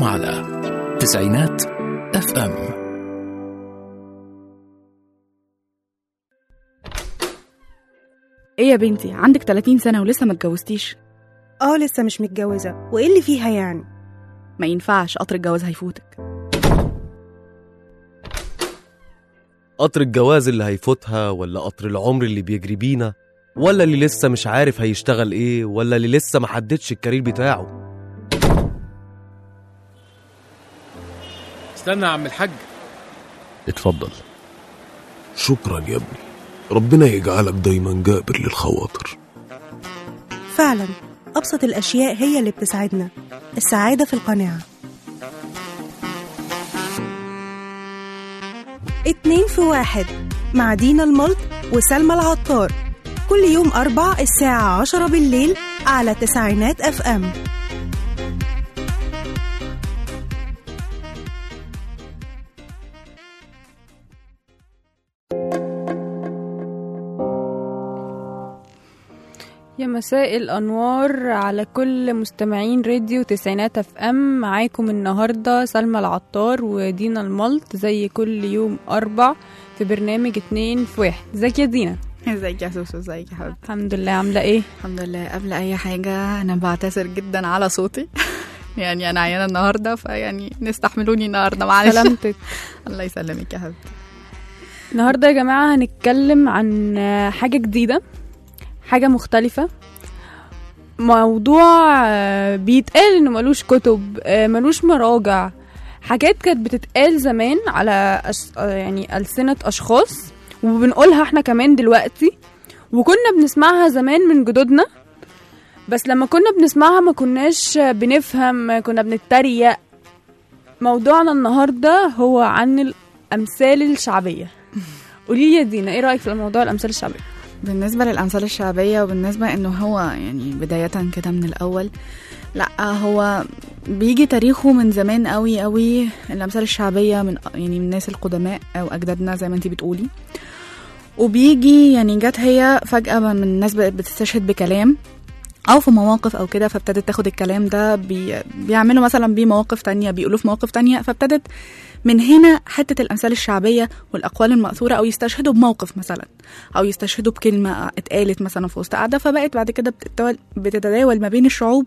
أنتم على تسعينات اف ام ايه يا بنتي عندك 30 سنة ولسه ما اتجوزتيش اه لسه مش متجوزة وايه اللي فيها يعني ما ينفعش قطر الجواز هيفوتك قطر الجواز اللي هيفوتها ولا قطر العمر اللي بيجري بينا ولا اللي لسه مش عارف هيشتغل ايه ولا اللي لسه ما حددش الكارير بتاعه استنى يا عم الحاج اتفضل شكرا يا ابني ربنا يجعلك دايما جابر للخواطر فعلا أبسط الأشياء هي اللي بتسعدنا السعادة في القناعة اتنين في واحد مع دينا الملط وسلمى العطار كل يوم أربع الساعة عشرة بالليل على تسعينات أف أم يا مساء الأنوار على كل مستمعين راديو تسعينات اف ام معاكم النهاردة سلمى العطار ودينا الملط زي كل يوم أربع في برنامج اتنين في واحد ازيك يا دينا ازيك يا سوسو ازيك يا حبيبتي الحمد لله عاملة ايه الحمد لله قبل اي حاجة انا بعتذر جدا على صوتي يعني انا عيانة النهاردة فيعني نستحملوني النهاردة معلش سلامتك الله يسلمك يا حبيبتي النهاردة يا جماعة هنتكلم عن حاجة جديدة حاجة مختلفة موضوع آه، بيتقال انه ملوش كتب آه، ملوش مراجع حاجات كانت بتتقال زمان على أش... آه، يعني ألسنة أشخاص وبنقولها احنا كمان دلوقتي وكنا بنسمعها زمان من جدودنا بس لما كنا بنسمعها ما كناش بنفهم كنا بنتريق موضوعنا النهاردة هو عن الأمثال الشعبية قولي لي يا دينا ايه رأيك في موضوع الأمثال الشعبية بالنسبة للأمثال الشعبية وبالنسبة إنه هو يعني بداية كده من الأول لا هو بيجي تاريخه من زمان قوي قوي الأمثال الشعبية من يعني من الناس القدماء أو أجدادنا زي ما انتي بتقولي وبيجي يعني جت هي فجأة من الناس بقت بتستشهد بكلام أو في مواقف أو كده فابتدت تاخد الكلام ده بي بيعملوا مثلا بيه مواقف تانية بيقولوا في مواقف تانية فابتدت من هنا حتة الأمثال الشعبية والأقوال المأثورة أو يستشهدوا بموقف مثلا أو يستشهدوا بكلمة اتقالت مثلا في وسط قعدة فبقت بعد كده بتتداول, بتتداول ما بين الشعوب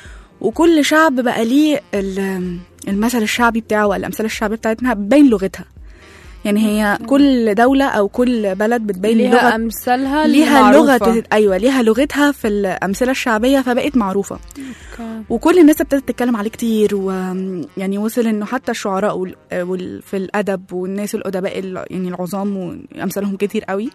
وكل شعب بقى ليه ال- المثل الشعبي بتاعه والأمثال الشعبية بتاعتنا بتبين لغتها يعني هي كل دولة أو كل بلد بتبين ليها لغة أمثالها ليها المعروفة. لغة أيوة ليها لغتها في الأمثلة الشعبية فبقت معروفة أوكي. وكل الناس ابتدت تتكلم عليه كتير ويعني وصل انه حتى الشعراء وال... وال... في الادب والناس الادباء ال... يعني العظام وامثالهم كتير قوي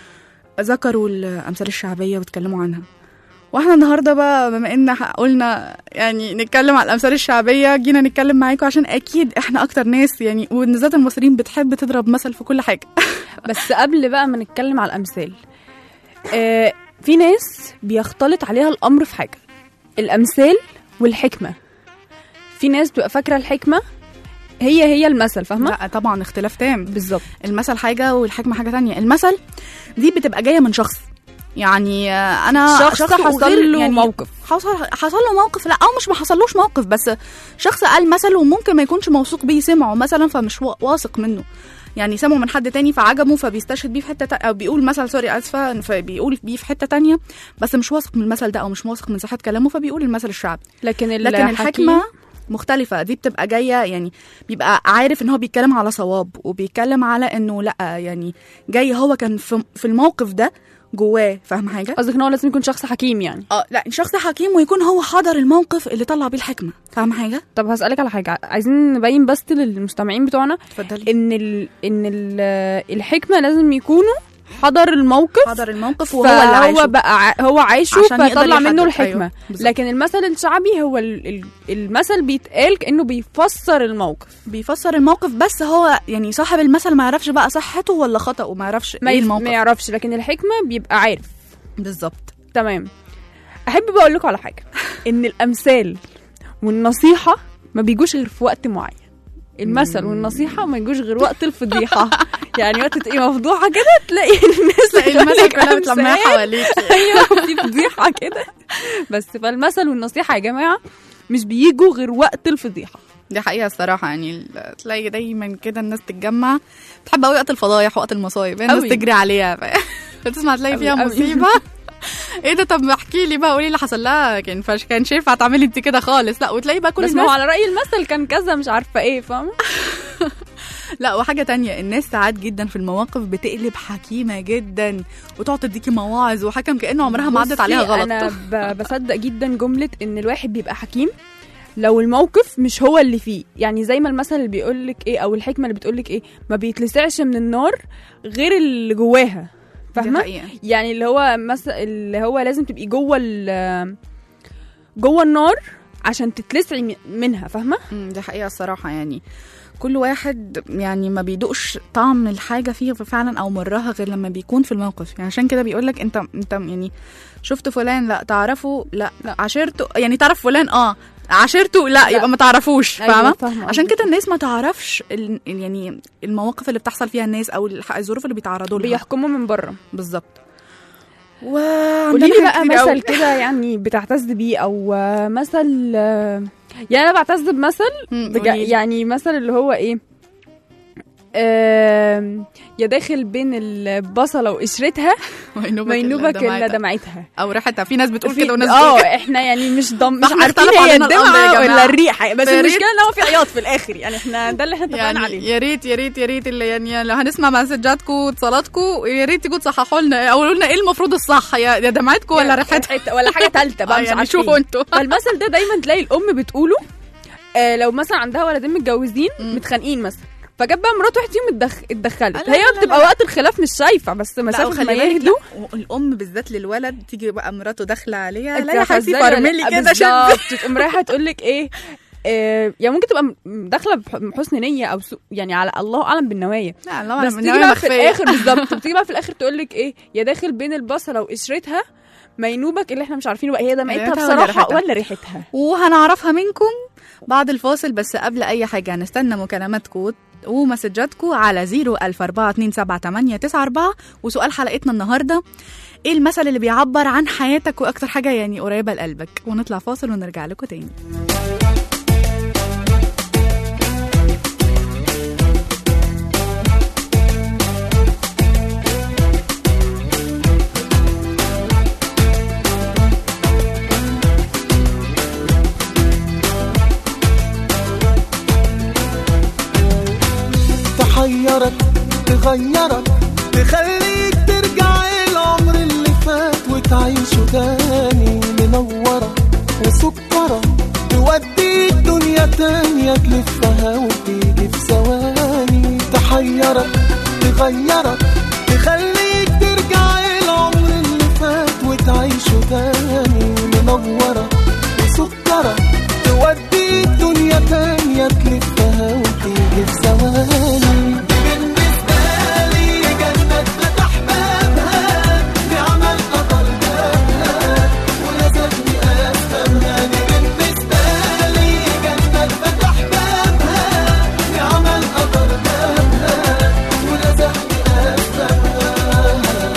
ذكروا الامثال الشعبيه واتكلموا عنها واحنا النهارده بقى بما ان ح- قلنا يعني نتكلم على الامثال الشعبيه جينا نتكلم معاكم عشان اكيد احنا اكتر ناس يعني وبالذات المصريين بتحب تضرب مثل في كل حاجه بس قبل بقى ما نتكلم على الامثال آه في ناس بيختلط عليها الامر في حاجه الامثال والحكمه في ناس بتبقى فاكره الحكمه هي هي المثل فاهمه لا طبعا اختلاف تام بالظبط المثل حاجه والحكمه حاجه تانية المثل دي بتبقى جايه من شخص يعني آه، انا شخص حصل أغير- له يعني موقف حصل حصل له موقف لا او مش ما حصلوش موقف بس شخص قال مثل وممكن ما يكونش موثوق بيه سمعه مثلا فمش وا- واثق منه يعني سمعه من حد تاني فعجبه فبيستشهد بيه في حته تا... او بيقول مثل سوري اسفه فبيقول بيه في حته تانية بس مش واثق من المثل ده او مش واثق من صحه كلامه فبيقول المثل الشعبي لكن لكن الحكيم- الحكمه مختلفه دي بتبقى جايه يعني بيبقى عارف ان هو بيتكلم على صواب وبيتكلم على انه لا يعني جاي هو كان في في الموقف ده جواه فاهم حاجه قصدك ان هو لازم يكون شخص حكيم يعني اه لا شخص حكيم ويكون هو حضر الموقف اللي طلع بيه الحكمه فاهم حاجه طب هسألك على حاجة عايزين نبين بس للمستمعين بتوعنا اتفضلي ان ال... ان ال... الحكمة لازم يكونوا حضر الموقف حضر الموقف وهو اللي عايشه فهو بقى ع- هو عايشه عشان يقدر فطلع منه يحدد. الحكمة أيوة، بالظبط. لكن المثل الشعبي هو ال... ال- المثل بيتقال كأنه بيفسر الموقف بيفسر الموقف بس هو يعني صاحب المثل ما يعرفش بقى صحته ولا خطأه ما يعرفش ما, ايه يف... الموقف ما يعرفش لكن الحكمة بيبقى عارف بالظبط تمام احب بقى اقول لكم على حاجة ان الامثال والنصيحة ما بيجوش غير في وقت معين المثل والنصيحة ما يجوش غير وقت الفضيحة يعني وقت تبقي مفضوحة كده تلاقي الناس تلاقي بتقول المثل لك كلها أمثال. بتلمعها حواليكي ايوه في فضيحة كده بس فالمثل والنصيحة يا جماعة مش بيجوا غير وقت الفضيحة دي حقيقة الصراحة يعني ال- تلاقي دايما كده الناس تتجمع بتحب قوي وقت الفضايح وقت المصايب الناس أوي. تجري عليها ف- فتسمع تلاقي أوي، فيها أوي. مصيبة ايه ده طب احكي لي بقى قولي اللي حصل لها كان فش كان ينفع تعملي انت كده خالص لا وتلاقي بقى كل بس ما الناس هو على رأي المثل كان كذا مش عارفة ايه فاهمة لا وحاجة تانية الناس ساعات جدا في المواقف بتقلب حكيمة جدا وتقعد تديكي مواعظ وحكم كأنه عمرها ما عدت عليها بصي، غلط انا ب- بصدق جدا جمله ان الواحد بيبقى حكيم لو الموقف مش هو اللي فيه يعني زي ما المثل اللي بيقول لك ايه او الحكمه اللي بتقول لك ايه ما بيتلسعش من النار غير اللي جواها دي فاهمه حقيقة. يعني اللي هو مثلا اللي هو لازم تبقي جوه ال- جوه النار عشان تتلسعي م- منها فاهمه أمم، دي حقيقة الصراحة يعني كل واحد يعني ما بيدوقش طعم الحاجة فيه فعلا أو مرها غير لما بيكون في الموقف يعني عشان كده بيقولك أنت أنت يعني شفت فلان لا تعرفه لا, لا. عشرته يعني تعرف فلان اه عشرته لا, لا. يبقى ما تعرفوش فاهمة أيوة، فاهمة عشان قصدك. كده الناس ما تعرفش ال... ال- يعني المواقف اللي بتحصل فيها الناس او الح- الظروف اللي بيتعرضوا لها بيحكموا من بره بالظبط قولي لي بقى مثل كده يعني بتعتز بيه او آه، مثل آه، يعني انا بعتز بمثل بجا يعني مثل اللي هو ايه آم، يا داخل بين البصله وقشرتها مينوبك الا دمعتها او ريحتها في ناس بتقول في- كده وناس اه بتقول كده. احنا يعني مش ضم مش احنا عارفين اختلف هي علينا الأمر يا الدمعه جماعة. ولا الريحه بس يا ريت- المشكله ان هو في عياط في الاخر يعني احنا ده اللي احنا اتفقنا يعني عليه يا ريت يا ريت يا ريت اللي يعني لو هنسمع مسجاتكم واتصالاتكم يا ريت تيجوا تصححوا لنا او قولوا لنا ايه المفروض الصح يا يا دمعتكم ولا ريحتها ريحتها ولا حاجه ثالثه بقى آه، مش يعني عارفين. شوفوا انتوا فالمثل ده دايما تلاقي الام بتقوله آه لو مثلا عندها ولدين متجوزين مم. متخانقين مثلا فجاب بقى مرات واحد فيهم اتدخ... اتدخلت لا، هي لا، لا، بتبقى لا. وقت الخلاف مش شايفه بس لا مسافه وخلي ما بالك يهدوا لا، الام بالذات للولد تيجي بقى مراته داخله عليها انت لا يا حبيبتي فزالة، فرملي لا، كده شد بالظبط تقوم رايحه تقول لك ايه آه، يعني ممكن تبقى م- داخله بح- بحسن نيه او سوء يعني على الله اعلم بالنوايا لا الله بس تيجي بقى في الاخر بالظبط بتيجي بقى في الاخر تقول لك ايه يا داخل بين البصله وقشرتها مينوبك اللي احنا مش عارفينه بقى هي دمعتها دمعتها ولا بصراحه ريحتها؟ ولا ريحتها وهنعرفها منكم بعد الفاصل بس قبل اي حاجه هنستنى مكالماتكم ومسجاتكم على 004278894 وسؤال حلقتنا النهارده ايه المثل اللي بيعبر عن حياتك واكتر حاجه يعني قريبه لقلبك ونطلع فاصل ونرجع لكم تاني تحيرك تغيرك تخليك ترجع العمر اللي فات وتعيشه تاني منورة وسكرة توديك دنيا تانية تلفها وتيجي في ثواني تحيرك تغيرك تخليك ترجع العمر اللي فات وتعيشه تاني منورة وسكرة توديك دنيا تانية تلفها وتيجي في ثواني بالنسبة لي جنة فتح بابها بعمل قطر بابها ولازمني أفهمها دي بالنسبة لي جنة فتح بابها بعمل قطر بابها ولازمني أفهمها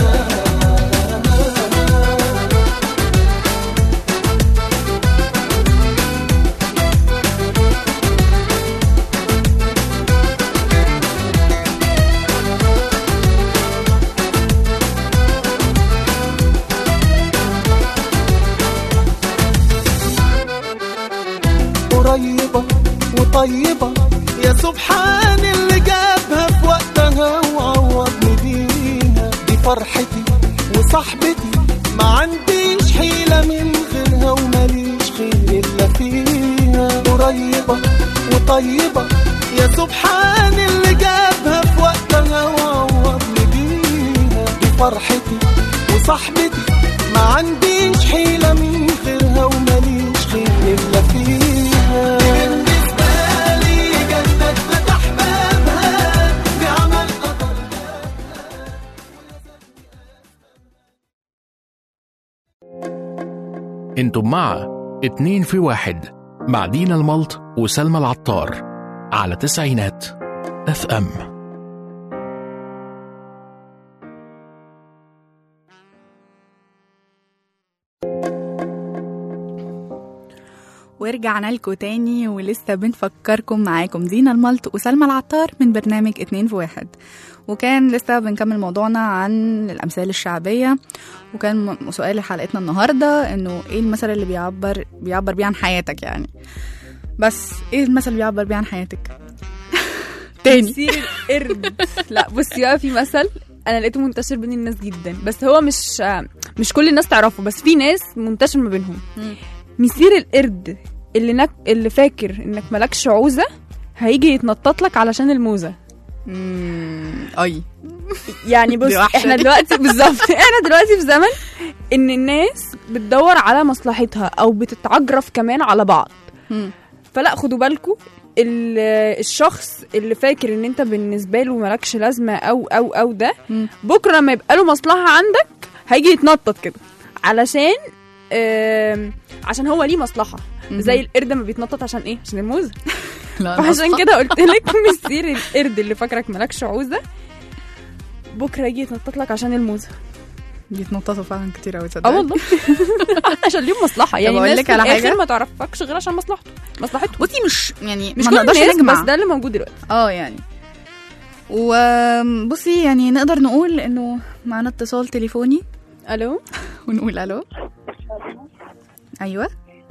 قريبة وطيبة يا سبحان اللي جابها في وقتها وعوضني بيها دي فرحتي وصاحبتي ما عنديش حيلة من غيرها وماليش خير إلا فيها قريبة وطيبة يا سبحان اللي جابها في وقتها وعوضني بيها دي فرحتي وصاحبتي ما عنديش حيلة من غيرها وماليش خير إلا فيها بالنسبة لي جنة فتح بابها بعمل قطر انتم مع اتنين في واحد مع دينا الملط وسلمى العطار على تسعينات اف ام ورجعنا لكم تاني ولسه بنفكركم معاكم دينا الملط وسلمى العطار من برنامج اتنين في واحد وكان لسه بنكمل موضوعنا عن الأمثال الشعبية وكان م- سؤال حلقتنا النهاردة إنه إيه المثل اللي بيعبر بيعبر بيه عن حياتك يعني بس إيه المثل اللي بيعبر بيه عن حياتك تاني سير القرد لا بصي بقى في مثل انا لقيته منتشر بين الناس جدا بس هو مش مش كل الناس تعرفه بس في ناس منتشر ما بينهم مم. مسير القرد اللي نك... اللي فاكر انك مالكش عوزه هيجي يتنطط لك علشان الموزه مم، أي يعني بص دي وحشة احنا دي. دلوقتي بالظبط احنا دلوقتي في زمن ان الناس بتدور على مصلحتها او بتتعجرف كمان على بعض مم. فلا خدوا بالكم ال- الشخص اللي فاكر ان انت بالنسبه له مالكش لازمه او او او ده مم. بكره لما يبقى له مصلحه عندك هيجي يتنطط كده علشان آم، عشان هو ليه مصلحه مهم. زي القرد ما بيتنطط عشان ايه عشان الموزه لا أنا فعشان آسفة. كده قلت لك مسير القرد اللي فاكرك مالكش عوزه بكره يجي يتنطط لك عشان الموزه بيتنططوا فعلا كتير قوي اه تصدقي والله عشان ليهم مصلحه يعني أقول الناس لك في على الآخر حاجة؟ ما تعرفكش غير عشان مصلحته مصلحته بصي مش يعني مش ما كل نقدرش الناس نجمع بس ده اللي موجود دلوقتي اه يعني وبصي يعني نقدر نقول انه معانا اتصال تليفوني الو ونقول الو ايوه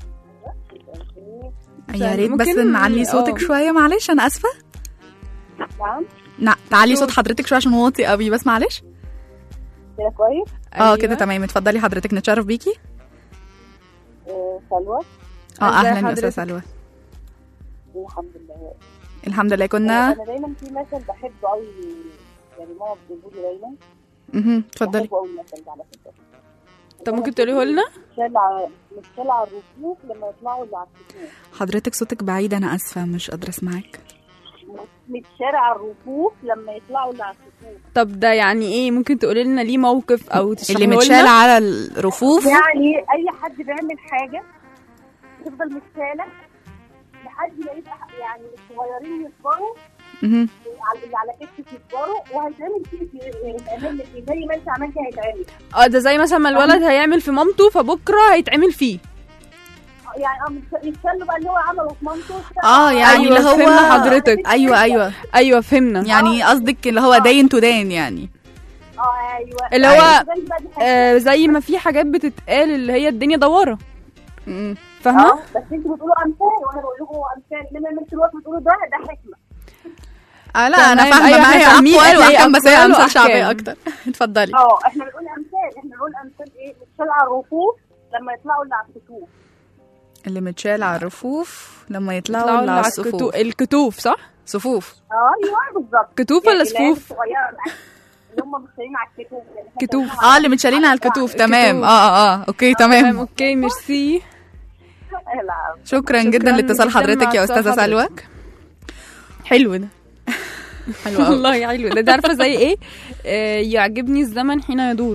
يا ريت بس ممكن- نعلي صوتك اه. شويه معلش انا اسفه نعم نا تعلي صوت حضرتك شويه عشان واطي قوي بس معلش كده كويس اه أيوة. كده تمام اتفضلي حضرتك نتشرف بيكي آه، سلوى اه ازي اهلا يا استاذ حضرتك؟ سلوى الحمد لله الحمد لله آه، كنا انا دايما في مثل بحبه قوي يعني ماما بتقوله لي دايما مهم، اتفضلي بحبه قوي المثل ده على فكره طب ممكن تقوليه لنا متشال على متشال على الرفوف لما يطلعوا اللي على السطوح حضرتك صوتك بعيد انا اسفه مش قادره اسمعك متشال على الرفوف لما يطلعوا اللي على السطوح طب ده يعني ايه ممكن تقولي لنا ليه موقف او تشرحيه اللي لنا؟ متشال على الرفوف يعني اي حد بيعمل حاجه تفضل متشاله لحد ما يبقى يعني الصغيرين يكبروا مهم. على- اللي على كتفك يكبروا وهيتعمل فيه هيتعمل فيه زي ما انت عملت هيتعمل اه ده زي مثلا ما الولد هيعمل في مامته فبكره هيتعمل فيه يعني اه مش- يتسلوا بقى اللي هو عمله في مامته اه يعني أيوة، اللي هو فهمنا حضرتك. ايوه ايوه ايوه فهمنا يعني قصدك اللي هو دين تو دين يعني اه ايوه اللي هو أيوة. زي بقى دي حاجة. آه زي ما في حاجات بتتقال اللي هي الدنيا دواره مم. فاهمه اه بس انتوا بتقولوا امثال وانا بقول لكم امثال انما انتوا الوقت بتقولوا ده ده حكمه اه لا انا تمام، فاهمه أيوة، ما إحنا هي فاهمين اقوال إحنا هي واحكام بس هي أقوال امثال شعبيه وأحكام. اكتر اتفضلي اه احنا بنقول امثال احنا بنقول امثال ايه بتشال على الرفوف لما يطلعوا اللي على السطوح اللي متشال على الرفوف لما يطلعوا يطلعوا اللي على الكتو- الصفوف الكتوف صح صفوف اه ايوه بالظبط كتوف يعني ولا العيال صفوف الصغيره اللي هم متشالين على الكتوف يعني إحنا كتوف. شايلينهم اه على- اللي متشالين على الكتوف تمام الكتوف. اه اه اه اوكي تمام تمام اوكي ميرسي لا شكرا شكراً جدا لاتصال جداً حضرتك مع يا اتصال استاذه سلوى حضرتك. حلو ده حلو قوي والله حلو ده ده عارفه زي ايه آه يعجبني الزمن حين يدور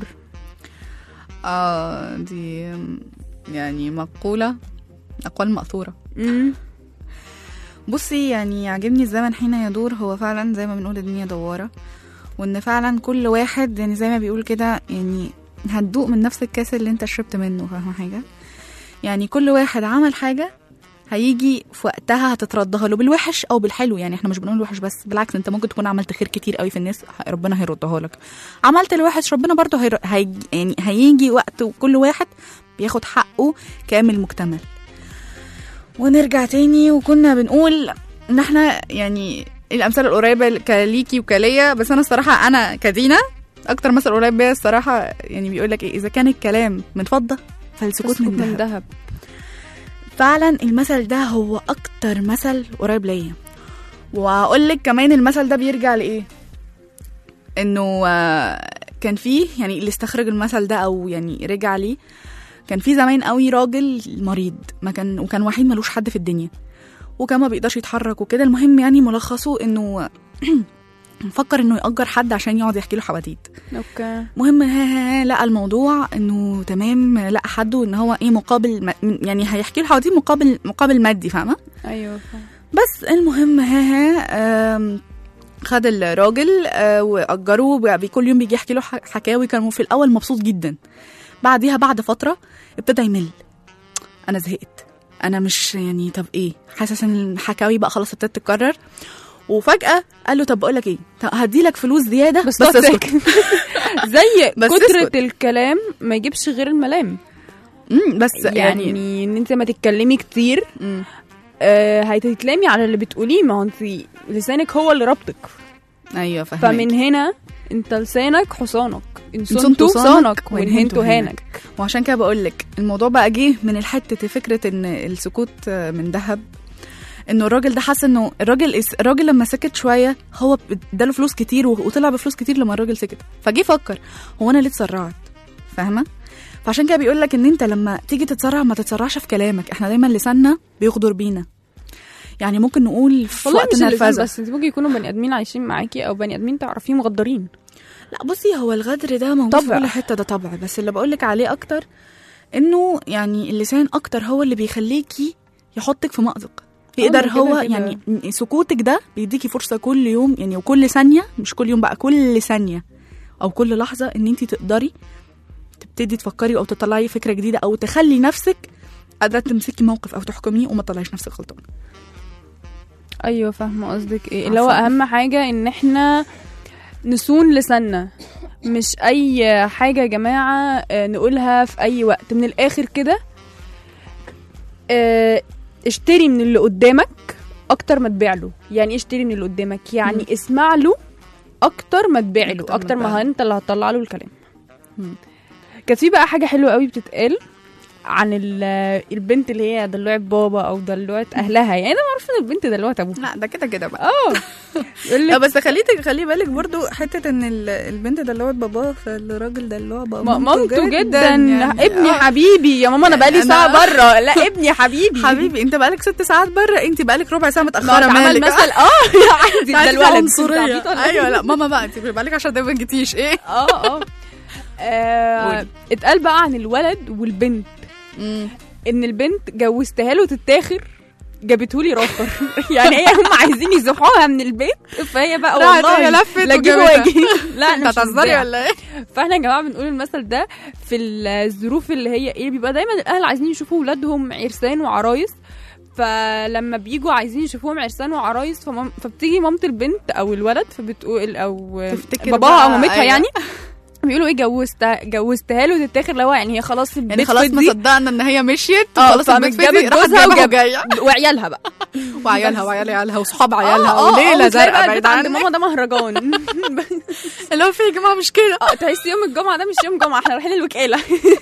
اه دي يعني مقوله اقوال مأثوره مم. بصي يعني يعجبني الزمن حين يدور هو فعلا زي ما بنقول الدنيا دوارة وان فعلا كل واحد يعني زي ما بيقول كده يعني هتدوق من نفس الكاس اللي انت شربت منه فاهمة حاجة يعني كل واحد عمل حاجة هيجي في وقتها هتتردها له بالوحش او بالحلو يعني احنا مش بنقول الوحش بس بالعكس انت ممكن تكون عملت خير كتير قوي في الناس ه- ربنا هيردها لك عملت الوحش ربنا برضه هير... هيجي يعني هيجي وقت وكل واحد بياخد حقه كامل مكتمل ونرجع تاني وكنا بنقول ان احنا يعني الامثال القريبه كليكي وكليا بس انا الصراحه انا كدينا اكتر مثل قريب بيا الصراحه يعني بيقول لك ايه اذا كان الكلام من فضه فالسكوت سكوت من من ذهب ذهب فعلا المثل ده هو اكتر مثل قريب ليا واقول لك كمان المثل ده بيرجع لايه انه آه، كان فيه يعني اللي استخرج المثل ده او يعني رجع ليه كان في زمان قوي راجل مريض ما كان وكان وحيد ملوش حد في الدنيا وكان ما بيقدرش يتحرك وكده المهم يعني ملخصه انه فكر انه يأجر حد عشان يقعد يحكي له حواديت اوكي مهم ها ها ها لقى الموضوع انه تمام لقى حد وان هو ايه مقابل م- يعني هيحكي له حواديت مقابل مقابل مادي فاهمه ايوه فاهم. بس المهم ها ها آم، خد الراجل آه، واجره بقى كل يوم بيجي يحكي له ح- حكاوي كان في الاول مبسوط جدا بعديها بعد فتره ابتدى يمل انا زهقت انا مش يعني طب ايه حاسس ان الحكاوي بقى خلاص ابتدت تتكرر وفجاه قال له طب بقول لك ايه طب هدي لك فلوس زياده بس بس تقعد اسكت ساكت. زي بس كترة اسكت. الكلام ما يجيبش غير الملام مم، بس يعني, يعني, يعني ان انت ما تتكلمي كتير مم. آه هتتلامي على اللي بتقوليه ما هو انت لسانك هو اللي ربطك ايوه فاهمك فمن هنا انت لسانك حصانك ان صنت صنتوا صانك صانك وإن وان هنتوا هنتوا هانك. هانك وعشان كده بقول لك الموضوع بقى جه من الحته فكره ان السكوت من ذهب انه الراجل ده حس انه الراجل الراجل لما سكت شويه هو اداله فلوس كتير وطلع بفلوس كتير لما الراجل سكت فجه فكر هو انا ليه اتسرعت فاهمه فعشان كده بيقول لك ان انت لما تيجي تتسرع ما تتسرعش في كلامك احنا دايما لساننا بيغدر بينا يعني ممكن نقول في والله وقت مش اللسان نرفزه بس انت ممكن يكونوا بني ادمين عايشين معاكي او بني ادمين تعرفيهم مغدرين لا بصي هو الغدر ده موجود في طبع. كل حته ده طبع بس اللي بقولك عليه اكتر انه يعني اللسان اكتر هو اللي بيخليكي يحطك في مأزق يقدر ده كده هو كده. يعني سكوتك ده بيديكي فرصه كل يوم يعني وكل ثانيه مش كل يوم بقى كل ثانيه او كل لحظه ان انت تقدري تبتدي تفكري او تطلعي فكره جديده او تخلي نفسك قادره تمسكي موقف او تحكميه وما تطلعيش نفسك غلطانه ايوه فاهمه قصدك ايه اللي هو عفواً. اهم حاجه ان احنا نصون لساننا مش اي حاجه يا جماعه آه، نقولها في اي وقت من الاخر كده آه، اشتري من اللي قدامك اكتر ما تبيع له يعني ايه اشتري من اللي قدامك يعني مم. اسمع له اكتر ما تبيع له أكتر ما اكتر تبيع ما له. انت اللي هتطلع له الكلام مم. كانت في بقى حاجه حلوه قوي بتتقال عن ال- البنت اللي هي دلوعة بابا او دلوعة اهلها يعني انا معروف ان البنت دلوعة ابوها لا ده كده كده بقى اه يقول لا لك بس خليتك خلي بالك برضو حتة ان ال- البنت دلوعت باباه فالراجل دلوع بقى م- مامته جدا, يعني. ابني آه. حبيبي يا ماما انا بقالي أنا- ساعه بره لا ابني حبيبي حبيبي انت بقالك ست ساعات بره انت بقالك ربع ساعة ما متأخرة اتعمل مالك مثل اه عادي ده عايزة الولد عنصرية أنت عبيط ولا إيه؟ ايوه لا ماما بقى انت بقالك عشان ده ما جيتيش ايه اه اه آه، قولي. اتقال بقى عن الولد والبنت ان البنت جوزتها له تتاخر جابته لي راخر يعني هي هم عايزين يزحوها من البيت فهي بقى راحت والله هي لفت لا جيب وجابتها. واجي لا انت انا مش هتهزري هزعل. ولا ايه فاحنا يا جماعه بنقول المثل ده في الظروف اللي هي ايه بيبقى دايما الاهل عايزين يشوفوا ولادهم عرسان وعرايس فلما بيجوا عايزين يشوفوهم عرسان وعرايس فمام فبتيجي مامة البنت او الولد فبتقول او تفتكر باباها او بقى، مامتها أيوة. يعني بيقولوا ايه جوزتها جوزتها له تتاخر اللي هو يعني هي خلاص يعني البيت خلاص ما فضي صدقنا ان هي مشيت اه وخلاص البيت فمتجابت فضي راحت جوزها جابها وجاب وجايه وعيالها بقى وعيالها وعيال عيالها وصحاب آه، عيالها آه، وليله آه، وتلاقي زرقاء بقى بعيد البيت عند عنك ماما ده مهرجان اللي هو في يا جماعه مش كده اه تحسي يوم الجمعه ده مش يوم جمعه احنا رايحين الوكاله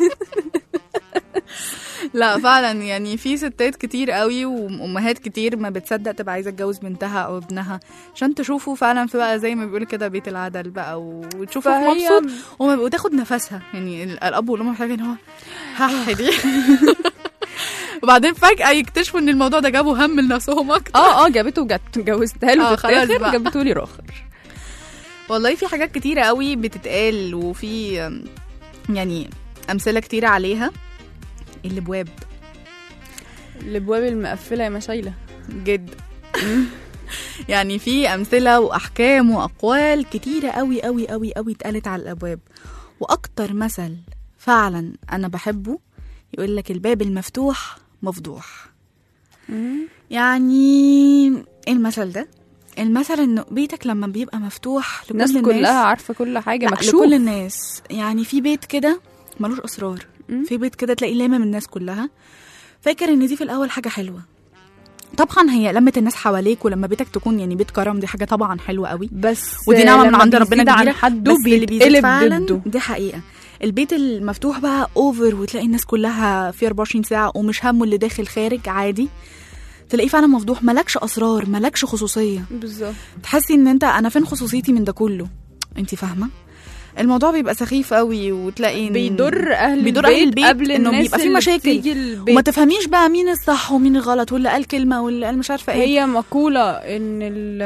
لا فعلا يعني في ستات كتير قوي وامهات كتير ما بتصدق تبقى عايزه تتجوز بنتها او ابنها عشان تشوفوا فعلا في بقى زي ما بيقولوا كده بيت العدل بقى وتشوفه فهي- مبسوط وما- وتاخد نفسها يعني ال- الاب والام محتاجين ان هو هح دي وبعدين فجاه يكتشفوا ان الموضوع ده جابوا هم لنفسهم اكتر اه اه جابته جت جوزتها له آه، في خلاص الاخر بقى. جابته لي راخر والله في حاجات كتيرة قوي بتتقال وفي أم، يعني أمثلة كتيرة عليها الابواب الابواب المقفله يا مشايله جدا يعني في أمثلة وأحكام وأقوال كتيرة قوي قوي قوي قوي اتقالت على الأبواب وأكتر مثل فعلا أنا بحبه يقول لك الباب المفتوح مفضوح يعني ايه المثل ده المثل انه بيتك لما بيبقى مفتوح لكل الناس الناس كلها عارفه كل حاجه لا، مكشوف لكل الناس يعني في بيت كده ملوش اسرار مم. في بيت كده تلاقي لامم الناس كلها فاكر ان دي في الاول حاجه حلوه طبعا هي لمة الناس حواليك ولما بيتك تكون يعني بيت كرم دي حاجه طبعا حلوه قوي بس ودي نعمه من لما عند ربنا بيزيد عن كبيره حده بس اللي بيزيد بيتقلب فعلا ضده دي حقيقه البيت المفتوح بقى اوفر وتلاقي الناس كلها في 24 ساعه ومش همه اللي داخل خارج عادي تلاقيه فعلا مفضوح ملكش اسرار ملكش خصوصيه بالظبط تحسي ان انت انا فين خصوصيتي من ده كله انت فاهمه الموضوع بيبقى سخيف قوي وتلاقي إن- بيضر اهل بيضر البيت أهل البيت قبل إنه الناس بيبقى في اللي مشاكل. بتيجي البيت وما تفهميش بقى مين الصح ومين الغلط واللي قال كلمه واللي قال مش عارفه ايه هي مقولة ان ال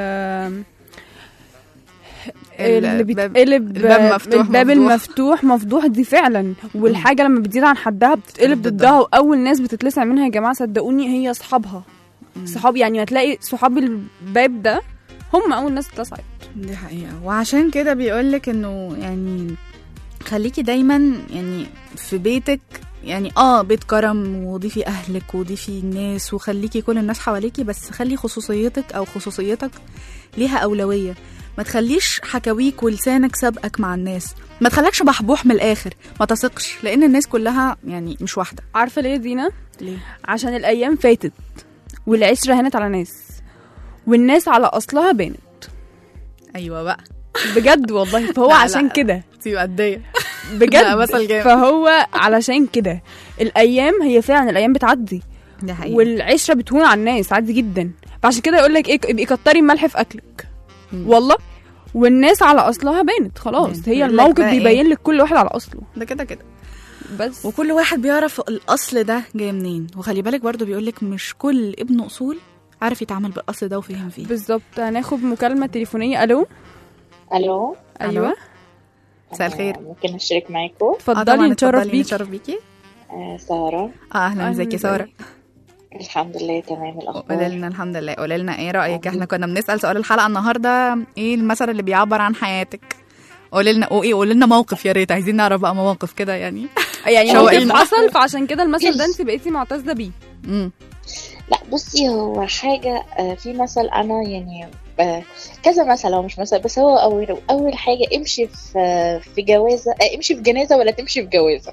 اللي الباب- بيتقلب الباب مفتوح الباب مفضوح. المفتوح مفضوح دي فعلا والحاجة لما بتزيد عن حدها بتتقلب ضدها. ضدها واول ناس بتتلسع منها يا جماعة صدقوني هي اصحابها صحاب يعني هتلاقي صحاب الباب ده هم اول ناس اتلسعت دي حقيقه وعشان كده بيقولك انه يعني خليكي دايما يعني في بيتك يعني اه بيت كرم وضيفي اهلك وضيفي الناس وخليكي كل الناس حواليكي بس خلي خصوصيتك او خصوصيتك ليها اولويه ما تخليش حكاويك ولسانك سابقك مع الناس ما تخليكش بحبوح من الاخر ما تثقش لان الناس كلها يعني مش واحده عارفه ليه يا دينا ليه عشان الايام فاتت والعشره هانت على ناس والناس على اصلها بانت ايوه بقى بجد والله فهو لا، عشان لا. كده تبقى قديه بجد لا، مثل جامد. فهو علشان كده الايام هي فعلا الايام بتعدي ده حقيقي والعشره بتهون على الناس عادي جدا فعشان كده يقول لك ايه ابقي كتري الملح في اكلك مم. والله والناس على اصلها بانت خلاص بانت. هي يقول لك الموقف بقى إيه؟ بيبين لك كل واحد على اصله ده كده كده بس وكل واحد بيعرف الاصل ده جاي منين وخلي بالك برضو بيقولك مش كل ابن اصول عارف يتعامل بالاصل ده وفهم فيه بالظبط هناخد مكالمه تليفونيه الو الو ايوه مساء الخير أنا ممكن اشترك معاكم آه اتفضلي طبعاً، نتشرف اتفضلي، بيكي نتشرف بيكي آه ساره اه اهلا ازيك يا ساره الحمد لله تمام قولي الاخبار لنا الحمد لله قولي لنا ايه رايك احنا كنا بنسال سؤال الحلقه النهارده ايه المثل اللي بيعبر عن حياتك قولي لنا وايه قولي لنا موقف يا ريت عايزين نعرف بقى مواقف كده يعني يعني شوقينا. موقف حصل فعشان كده المثل ده انت بقيتي معتزه بيه امم لا بصي هو حاجه آه في مثل انا يعني آه كذا مثل هو مش مثل بس هو اول اول حاجه امشي في آه في جوازه آه امشي في جنازه ولا تمشي في جوازه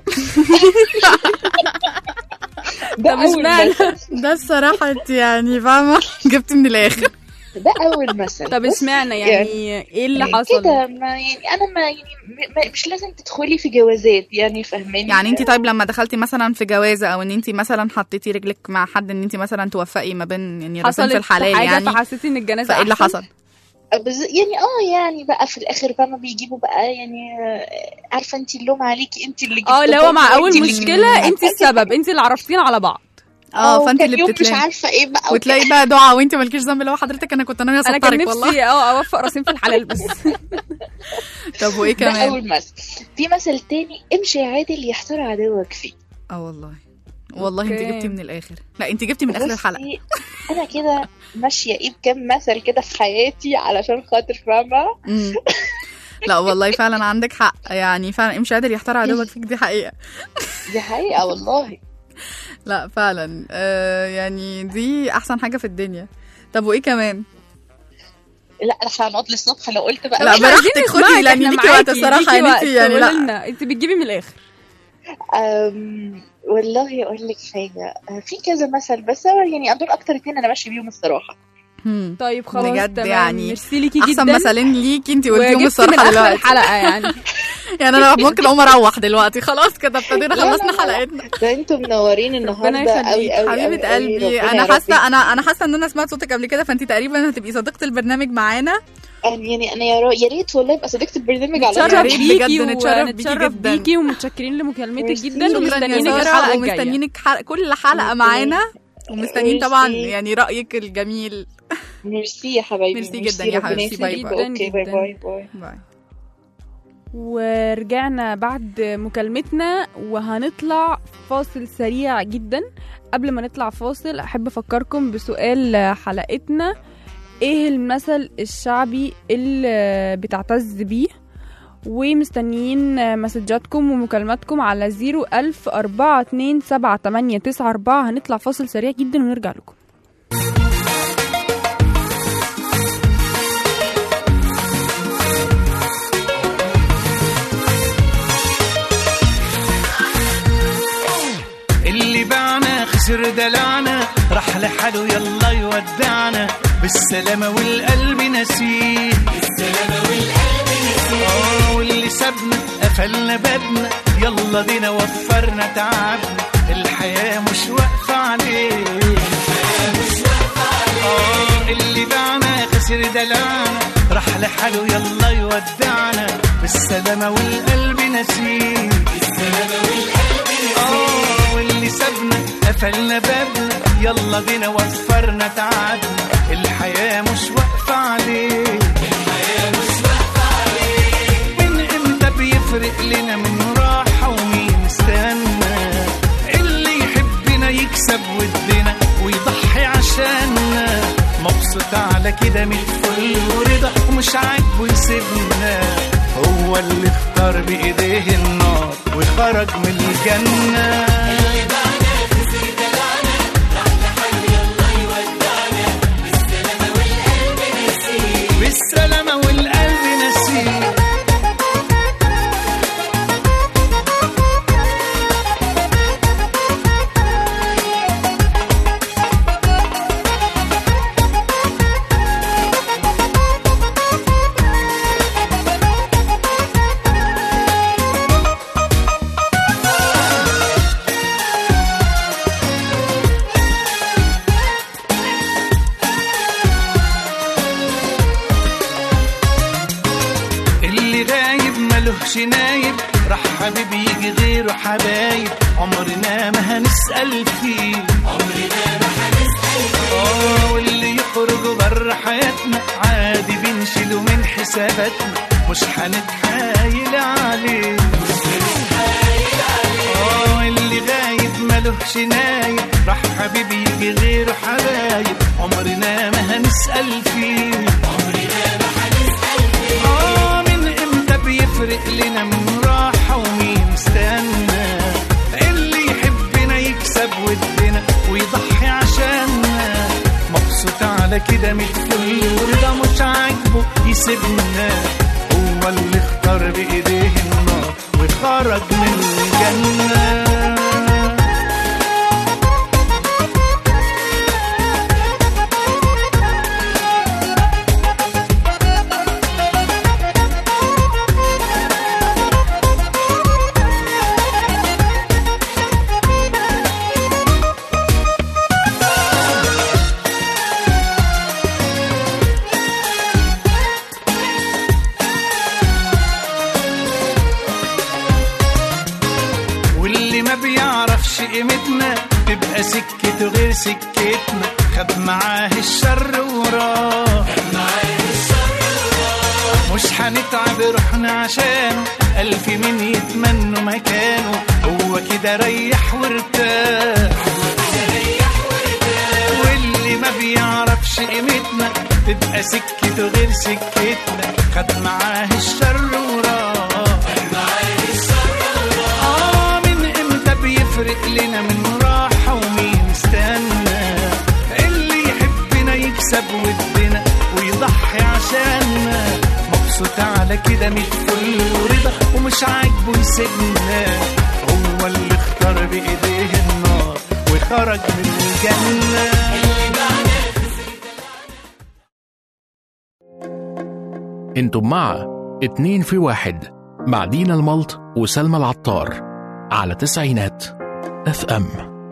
ده طب اول اشمعنى؟ مثل ده الصراحه انت يعني فاهمه جبت من الاخر ده اول مثل طب بس اشمعنى يعني ايه اللي حصل كده ما يعني انا ما يعني م- ما- مش لازم تدخلي في جوازات يعني فاهماني يعني انت طيب لما دخلتي مثلا في جوازه او ان انت مثلا حطيتي رجلك مع حد ان انت مثلا توفقي ما بين يعني راسين حصلت في الحلال حاجه يعني فحسيتي ان الجنازه فايه اللي أحسن؟ حصل بز... يعني اه يعني بقى في الاخر بقى ما بيجيبوا بقى يعني آه، عارفه انت اللوم عليكي انت اللي اه اللي هو جبتوها مع وانت اول اللي مشكله جبتوها. انت السبب انت اللي عرفتينا على بعض اه فانت وكان اللي يوم مش بتتلام عارفه ايه بقى وتلاقي بقى دعاء وانت مالكيش ذنب اللي هو حضرتك انا كنت ناويه انا كان اسطرك والله نفسي اه اوفق راسين في الحلال بس طب وايه ده كمان اول مثل في مثل تاني امشي عادل يحتار عدوك فيه اه والله والله انت اوكي. جبتي من الاخر لا انت جبتي من اخر الحلقه بصي، انا كده ماشيه ايه بكام مثل كده في حياتي علشان خاطر فاهمه مم. لا والله فعلا عندك حق يعني فعلا امشي قادر يحتار عدوك فيك دي حقيقه دي حقيقه والله لا فعلا آه يعني دي احسن حاجه في الدنيا طب وايه كمان لا احنا هنقعد للصبح لو قلت بقى لا، احنا براحتك عايزين خدي، نسمعك، لأن احنا ليكي وقت معاكي، الصراحة ليكي يعني وقت، انت يعني لا. قولي لنا انت بتجيبي من الاخر أم... والله اقول لك حاجه آه، في كذا مثل بس هو يعني دول اكتر اتنين انا ماشيه بيهم الصراحه هم. طيب خلاص بجد تمام يعني ميرسي ليكي احسن جدا مثلين ليكي انت قلتيهم وجبتي من الصراحه اخر دلوقتي الحلقه يعني يعني انا ممكن اقوم اروح دلوقتي خلاص كده ابتدينا لا، لا، خلصنا لا. حلقتنا ده انتوا منورين النهارده يخليك. قوي قوي حبيبه قلبي انا حاسه انا انا حاسه ان انا سمعت صوتك قبل كده فانت تقريبا هتبقي صديقه البرنامج معانا يعني انا يا, را... يا ريت والله يبقى صديقه البرنامج على يا نتشرف ريت طول. بجد بيكي نتشرف بيكي ونتشرف جدا. بيكي ومتشكرين لمكالمتك ميرسي. جدا شكراً يا ومستنيينك سارة، الحلقه الجايه ومستنيينك حلقة كل حلقه ميرسي. معانا ومستنيين ميرسي. طبعا يعني رايك الجميل ميرسي يا حبايبي ميرسي جدا يا ربنا حبيبتي. باي يخليك. باي. اوكي جداً. باي باي باي باي ورجعنا بعد مكالمتنا وهنطلع فاصل سريع جدا قبل ما نطلع فاصل احب افكركم بسؤال حلقتنا ايه المثل الشعبي اللي بتعتز بيه ومستنيين مسجاتكم ومكالماتكم على 01000 427 7894 هنطلع فاصل سريع جدا ونرجع لكم اللي باعنا خسر دلعنا راح لحاله يلا يودعنا بالسلامة والقلب نسيه بالسلامة والقلب نسيه اه واللي سابنا قفلنا بابنا يلا دينا وفرنا تعبنا الحياة مش واقفة عليه الحياة مش واقفة عليه اه اللي باعنا خسر دلعنا راح لحاله يلا يودعنا بالسلامة والقلب نسيه بالسلامة والقلب نسيه اه واللي سابنا قفلنا بابنا يلا بينا وفرنا تعبنا الحياة مش واقفة عليه الحياة مش واقفة عليه من امتى بيفرق لنا من راحة ومين استنى اللي يحبنا يكسب ودنا ويضحي عشاننا مبسوط على كده من الفل ورضا ومش عاجبه يسيبنا هو اللي اختار بايديه النار وخرج من الجنة بالسلامة والقلب نسيه اللي غايب ملهش نايب راح حبيب يجي غيره حبايب عمرنا ما هنسأل فيه عمرنا ما هنسأل فيه اه واللي يخرج بره حياتنا عادي بنشيله من حساباتنا مش هنتحايل عليه اه اللي غايب ملهش نايب راح حبيب يجي غيره حبايب عمرنا ما هنسأل فيه آه من امتى بيفرق لنا من راحة ومين استنى اللي يحبنا يكسب ودنا ويضحي عشاننا مبسوط على كده متفل ورضا مش عاجبه يسيبنا هو اللي اختار بايديه النار وخرج من الجنه واللي ما بيعرفش قيمتنا تبقى سكته غير سكتنا خد معاه الشر وراه مش هنتعب روحنا عشانه ألف مين يتمنوا مكانه هو كده ريح وارتاح واللي ما بيعرفش قيمتنا تبقى سكته غير سكتنا خد معاه الشر وراه آه من امتى بيفرق لنا من راحة ومين استنى اللي يحبنا يكسب ودنا ويضحي عشاننا مبسوط على كده ميت فل ورضا ومش عاجبه يسيبنا هو اللي اختار بايديه النار وخرج من الجنه انتم مع اتنين في واحد مع دينا الملط وسلمى العطار على تسعينات اف ام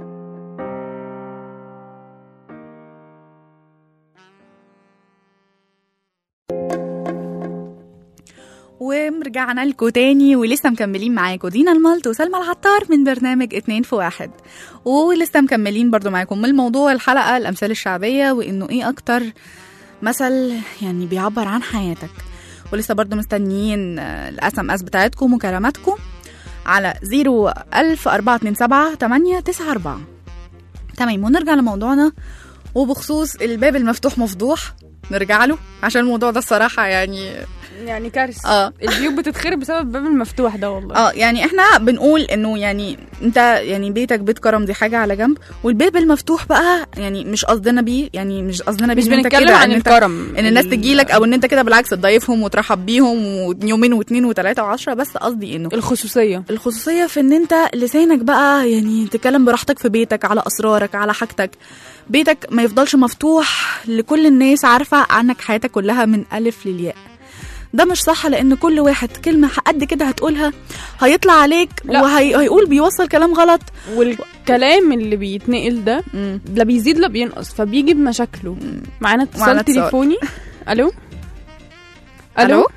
ورجعنا لكم تاني ولسه مكملين معاكم دينا الملط وسلمى العطار من برنامج اتنين في واحد ولسه مكملين برضو معاكم من الموضوع الحلقة الأمثال الشعبية وإنه إيه أكتر مثل يعني بيعبر عن حياتك ولسه برضو مستنيين الاس ام اس بتاعتكم وكلاماتكم على 01427 894 تمام ونرجع لموضوعنا وبخصوص الباب المفتوح مفضوح نرجع له عشان الموضوع ده الصراحة يعني يعني كارثه اه البيوت بتتخرب بسبب الباب المفتوح ده والله اه يعني احنا بنقول انه يعني انت يعني بيتك بيت كرم دي حاجه على جنب والباب المفتوح بقى يعني مش قصدنا بيه يعني مش قصدنا بيه مش إن أنت بنتكلم كده عن إن أنت- الكرم ان الناس ال- تجي لك او ان انت كده بالعكس تضيفهم وترحب بيهم ويومين واثنين وثلاثه وعشرة بس قصدي انه الخصوصيه الخصوصيه في ان انت لسانك بقى يعني تتكلم براحتك في بيتك على اسرارك على حاجتك بيتك ما يفضلش مفتوح لكل الناس عارفه عنك حياتك كلها من الف للياء ده مش صح لان كل واحد كلمه قد كده هتقولها هيطلع عليك لا. وهيقول بيوصل كلام غلط والكلام اللي بيتنقل ده مم. لا بيزيد لا بينقص فبيجي بمشاكله معانا اتصال معانا اتصال. تليفوني الو ألو؟ الو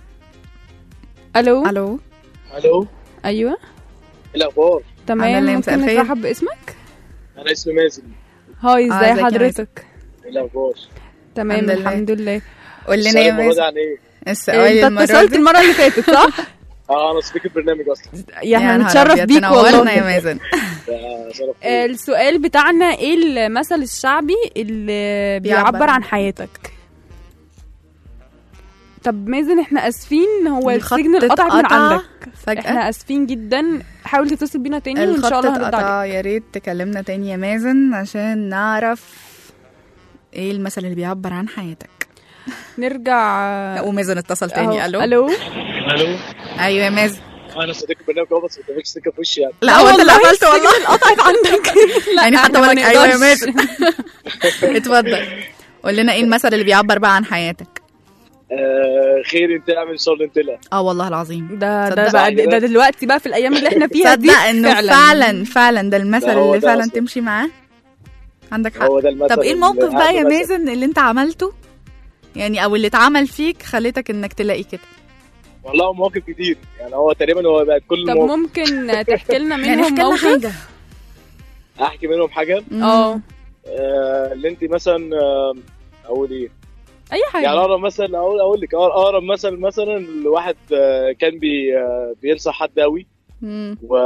الو الو الو ايوه ايه الاخبار عاملة تمام إيه؟ مساء ممكن الخير. نرحب باسمك انا اسمي مازن هاي آه، ازاي ازيك يا حضرتك ايه الاخبار تمام الحمد لله. الحمد لله قول لنا السؤال يا المره دي مازن عن ايه السؤال انت المرة اتصلت دي. المره اللي فاتت صح اه انا صديق البرنامج اصلا يا احنا نهار نتشرف أبيض، بيك تنورنا والله يا مازن ده شرف ليا. السؤال بتاعنا ايه المثل الشعبي اللي بيعبر بيعبر عن عن حياتك طب مازن احنا اسفين هو الخط السجن اتقطع من اتقطع عندك فجأة احنا اسفين جدا حاول تتصل بينا تاني وان الخط شاء الله هنرد عليك اتقطع يا ريت تكلمنا تاني يا مازن عشان نعرف ايه المثل اللي بيعبر عن حياتك نرجع لا ومازن اتصل تاني أهو. الو الو الو ايوه يا مازن انا صديق البرنامج اهو بس ما تعملش سكه في وشي يعني لا هو انت اللي قفلت والله اتقطعت عندك لا يعني حتى إحنا ما بالك ايوه يا نقدرش. مازن اتفضل قول لنا ايه المثل اللي بيعبر بقى عن حياتك آه خير انت اعمل شر انت لا اه والله العظيم ده ده صدق. بقى ده دلوقتي بقى في الايام اللي احنا فيها دي تصدق انه فعلا فعلا, فعلا ده المثل ده هو اللي ده فعلا أصلاً. تمشي معاه عندك حق هو ده المثل طب ايه اللي الموقف بقى يا عامل مثل. مازن اللي انت عملته يعني او اللي اتعمل فيك خليتك انك تلاقي كده والله مواقف كتير يعني هو تقريبا هو بقت كل طب مواقف ممكن تحكي لنا يعني منهم احكي لنا موقف حاجه احكي منهم حاجه اه آه اللي انت مثلا آه اقول ايه اي حاجه يعني اقرب مثلا اقول اقول لك اقرب مثلا مثلا الواحد آه، كان بي آه، بينصح حد قوي مم. و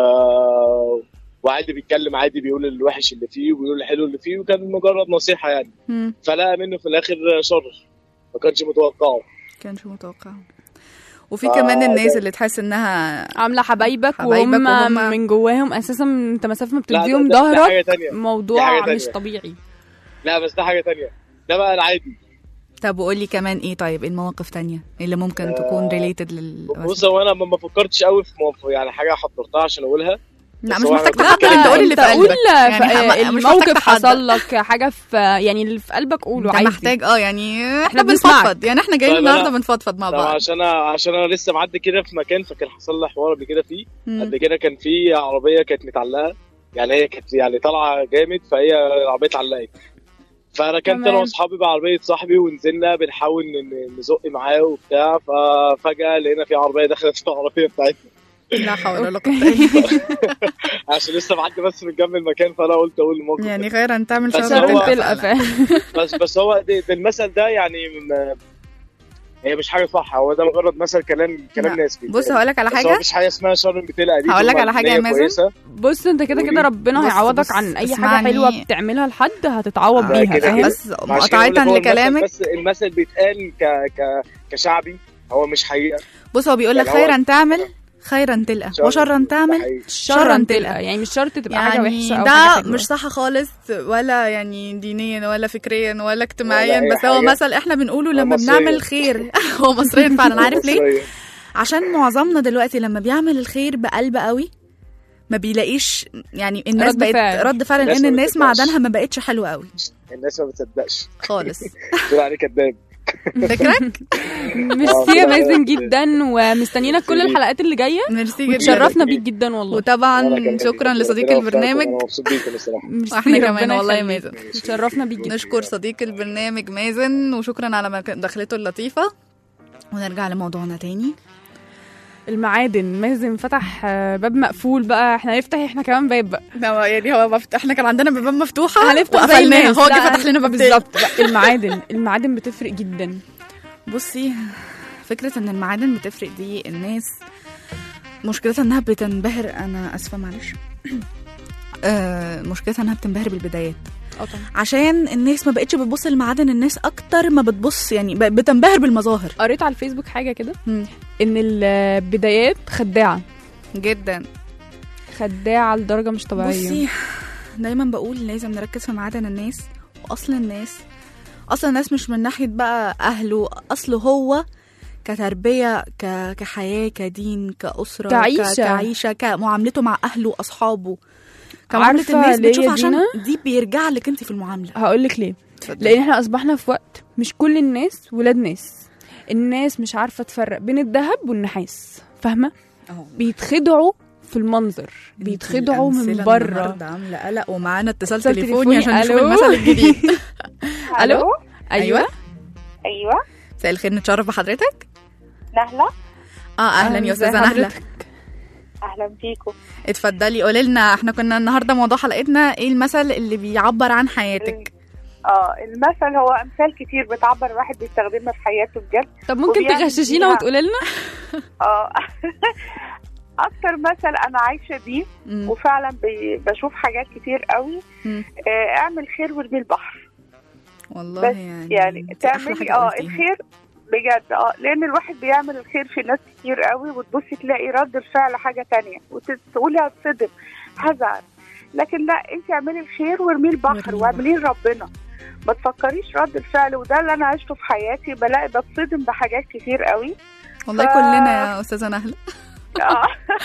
وعادي بيتكلم عادي بيقول الوحش اللي فيه وبيقول الحلو اللي فيه وكان مجرد نصيحه يعني مم. فلقى منه في الاخر شر ما كانش متوقعه كانش متوقع وفي آه، كمان الناس ده- اللي تحس انها عامله حبايبك, حبايبك وهم, وهم- من جواهم اساسا انت مسافه ما لا، ده- بتديهم ده- ده حاجة ظهرك تانية. دي حاجة موضوع تانية. مش طبيعي لا بس ده حاجه تانية ده بقى العادي طب وقول لي كمان ايه طيب ايه المواقف تانية اللي ممكن تكون ريليتد لل بص هو انا ما ما فكرتش قوي في موقف يعني حاجه حضرتها عشان اقولها لا بس مش هو محتاج إحنا تفكر انت قول اللي في انت قول قلبك ف- يعني مش محتاج الموقف تحضر. حصل لك حاجه في يعني اللي في قلبك قوله انت عادي محتاج اه يعني احنا احنا بنسمعك. بنفضفض يعني احنا جايين طيب النهارده أنا- بنفضفض مع طب بعض عشان انا عشان انا لسه معدي كده في مكان فكان حصل لي حوار قبل كده فيه مم. قبل كده كان في عربيه كانت متعلقه يعني هي كانت يعني طالعه جامد فهي العربيه اتعلقت فركنت انا تمام. واصحابي بعربيه صاحبي ونزلنا بنحاول ن- نزق معاه وبتاع ففجاه لقينا في عربيه دخلت في العربيه بتاعتنا لا حول ولا قوه الا بالله عشان لسه معدي بس من جنب المكان فانا قلت اقول الموقف يعني خيرا تعمل بس شر هو- انت تلقى فعلا بس بس هو ده ده المثل ده يعني م- هي مش حاجه صح هو ده مجرد مثل كلام كلام لا. ناس بص هقول لك على بس هو حاجه مفيش حاجه اسمها شر بتلقى دي هقول لك طول ما على حاجة يا النية مازن. كويسة. بص انت كده كده قولي. ربنا بص- هيعوضك بص، عن اي حاجه اسمعني. حلوه بتعملها لحد هتتعوض آه، ده بيها كده فاهم كده. بس ما عشان مقاطعة كده بقول لك هو لكلامك المثل بس المثل بيتقال ك ك كشعبي هو مش حقيقه بص هو بيقول لك يعني هو- خيرا تعمل خيرا تلقى شر. وشرا ده تعمل حقيقي. شرا تلقى يعني مش شرط تبقى حاجه يعني وحشه او ده حاجه حلوة. مش صح خالص ولا يعني دينيا ولا فكريا ولا اجتماعيا ولا أي بس هو حاجة. مثل احنا بنقوله لما مصريا. بنعمل خير هو مصريا فعلا عارف ليه مصرية. عشان معظمنا دلوقتي لما بيعمل الخير بقلب قوي ما بيلاقيش يعني الناس رد بقت فعل. رد فعل الناس ان ما الناس بتصدقش. معدنها ما بقتش حلوه قوي الناس ما بتصدقش خالص تقول عليه كذاب فكرك ميرسي يا مازن جدا ومستنيينك كل الحلقات اللي جايه ميرسي جدا وتشرفنا بيك جدا والله وطبعا وأنا كمان شكرا جداً. لصديق ربنا يوفقك البرنامج وأنا مبسوط بيكم الصراحه ميرسي، واحنا كمان ربنا والله يا يخليك. مازن تشرفنا بيك جدا نشكر صديق البرنامج مازن وشكرا على مك- دخلته اللطيفة ونرجع لموضوعنا تاني المعادن مازن فتح آه، باب مقفول بقى احنا هنفتح احنا كمان باب بقى لا يعني هو مفت... احنا كان عندنا بيبان مفتوحة هنفتح زي وقفلناها الناس. هو لا، جه فتح لنا باب تاني بالظبط لا، المعادن المعادن بتفرق جدا بصي فكرة ان المعادن بتفرق دي الناس مشكلتها انها بتنبهر انا اسفة معلش آه، مشكلتها انها بتنبهر بالبدايات اه طبعا عشان الناس ما بقتش بتبص لمعادن الناس اكتر ما بتبص يعني ب- بتنبهر بالمظاهر قريت على الفيسبوك حاجه كده مم. ان البدايات خداعه جدا خداعه لدرجه مش طبيعيه بصي دايما بقول لازم نركز في معادن الناس واصل الناس اصل الناس مش من ناحيه بقى اهله اصله هو كتربيه ك... كحياه كدين كاسره كعيشة. ك... كعيشه كمعاملته مع اهله واصحابه كمعامله عارفة الناس ليه بتشوف يا عشان دينا؟ دي بيرجع لك انت في المعامله هقول لك ليه اتفضلي. لان احنا اصبحنا في وقت مش كل الناس ولاد ناس الناس مش عارفه تفرق بين الذهب والنحاس فاهمه أهو. بيتخدعوا في المنظر بيتخدعوا من الأمثلة بره النهاردة عامله قلق ومعانا اتصال اتصال تليفوني عشان نشوف ألو؟ المثل الجديد الو ايوه ايوه مساء الخير نتشرف بحضرتك نهله اه اهلا يا ازي استاذه نهله حضرتك؟ اهلا بيكم اتفضلي قولي لنا احنا كنا النهارده موضوع حلقتنا ايه المثل اللي بيعبر عن حياتك اه المثل هو امثال كتير بتعبر الواحد بيستخدمها في حياته بجد طب ممكن وبيعمل تغششينا بيها- وتقولي لنا اه اكتر مثل انا عايشه بيه مم. وفعلا بي- بشوف حاجات كتير قوي مم. آه اعمل خير وارمي البحر والله بس يعني يعني دي أحلى تعملي حاجة اه قلتيها. الخير بجد اه لان الواحد بيعمل الخير في ناس كتير قوي وتبص تلاقي رد الفعل حاجه تانية وتقولي هتصدم هزعل لكن لا انت اعملي الخير وارميه البحر واعمليه لربنا ما تفكريش رد الفعل وده اللي انا عشته في حياتي بلاقي بتصدم بحاجات كتير قوي والله ف- كلنا يا استاذه نهله اه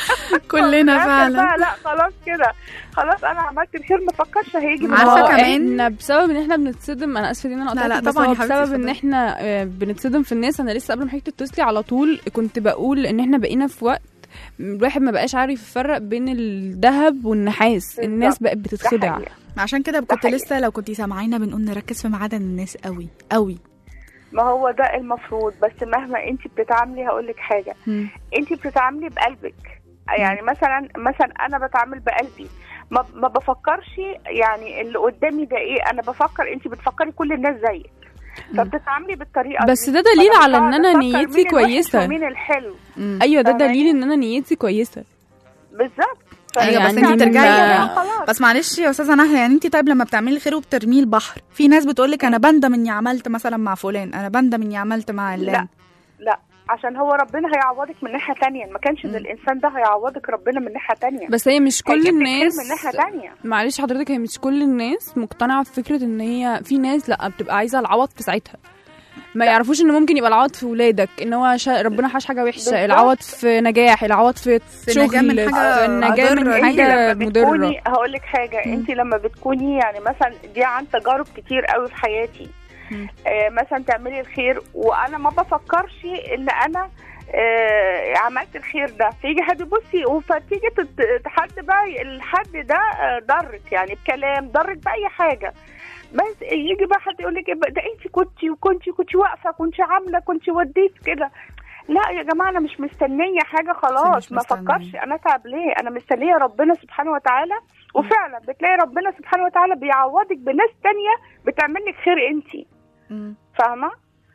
كلنا في الآخر فعلا. بقى لا خلاص كده خلاص انا عملت الخير ما فكرش هيجي من عارفة ورا. كمان- احنا بسبب ان احنا بنتصدم انا اسفه ان انا لا، قطعتك لا، بس طبعاً هو يا حبيبتي، بسبب ان اتفضلي. احنا آه، بنتصدم في الناس انا لسه قبل ما حضرتك تتصلي على طول كنت بقول ان احنا بقينا في وقت الواحد ما بقاش عارف يفرق بين الذهب والنحاس الناس بقت بتتخدع عشان كده كنت لسه لو كنت سامعينا بنقول نركز في معادن الناس قوي قوي ما هو ده المفروض بس مهما انت بتتعاملي هقول لك حاجه انت بتتعاملي بقلبك يعني مثلا مثلا انا بتعامل بقلبي ما, ما بفكرش يعني اللي قدامي ده ايه انا بفكر انت بتفكري كل الناس زيك فبتتعاملي بالطريقه بس دي. ده دليل فأنا على مش ان هقعد انا أفكر نيتي مين الوحش كويسه ومين الحلو ايوه ده فاهماني؟ دليل ان انا نيتي كويسه بالظبط ايوه بس يعني انت ترجعي ما- خلاص. بس معلش يا استاذه نهله يعني انت طيب لما بتعملي الخير وبترميه البحر في ناس بتقول لك انا بندم اني عملت مثلا مع فلان انا بندم اني عملت مع علان لا لا عشان هو ربنا هيعوضك من ناحيه تانية ما كانش ان الانسان ده هيعوضك ربنا من ناحيه تانية بس هي مش كل هيجيب لك خير الناس من ناحيه تانية معلش حضرتك هي مش كل الناس مقتنعه بفكره ان هي في ناس لا بتبقى عايزه العوض في ساعتها ما يعرفوش ان ممكن يبقى العوض في ولادك ان هو شا... ربنا حاش حاجه وحشه بالظبط. العوض في نجاح العوض في, في شغل نجاة من حاجة في النجاه من ضارة. حاجه انت لما مضره بتكوني هقول لك حاجه انت لما بتكوني يعني مثلا دي عن تجارب كتير قوي في حياتي آه مثلا تعملي الخير وانا ما بفكرش ان انا آه عملت الخير ده فيجي حد بصي وفتيجي تت- حد بقى الحد ده آه، ضرك يعني بكلام ضرك باي حاجه بس يجي بقى حد يقول لك ده انت كنتي وكنتي كنتي واقفه كنتي عامله كنتي وديت كده لا يا جماعه انا مش مستنيه حاجه خلاص ما افكرش انا تعب ليه انا مستنيه ربنا سبحانه وتعالى وفعلا بتلاقي ربنا سبحانه وتعالى بيعوضك بناس تانية بتعمل لك خير انت فاهمه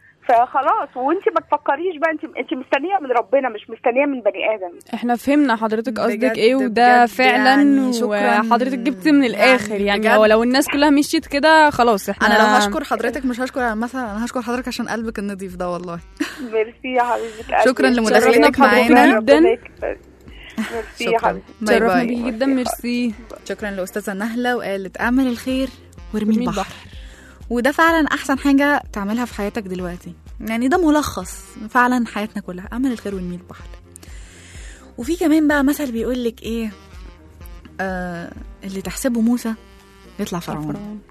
فخلاص وانت ما تفكريش بقى انت انت مستنيه من ربنا مش مستنيه من بني ادم احنا فهمنا حضرتك قصدك بجد- ايه وده بجد فعلا يعني شكراً. وحضرتك جبت من الاخر يعني, بجد. هو لو الناس كلها مشيت كده خلاص احنا انا لو هشكر حضرتك مش هشكر على المثل انا هشكر حضرتك عشان قلبك النظيف ده والله ميرسي يا حبيبه قلبي شكراً لمداخلتك شرفنا بحضرتك معانا. جدا ميرسي يا شكرا حبيبتي باي شرفنا باي بيكي جدا ميرسي شكرا لاستاذه نهله وقالت اعمل الخير وارمي ارمي البحر وده فعلا احسن حاجه تعملها في حياتك دلوقتي يعني ده ملخص فعلا حياتنا كلها اعمل الخير وارمي البحر وفي كمان بقى مثل بيقول لك ايه آه اللي تحسبه موسى يطلع فرعون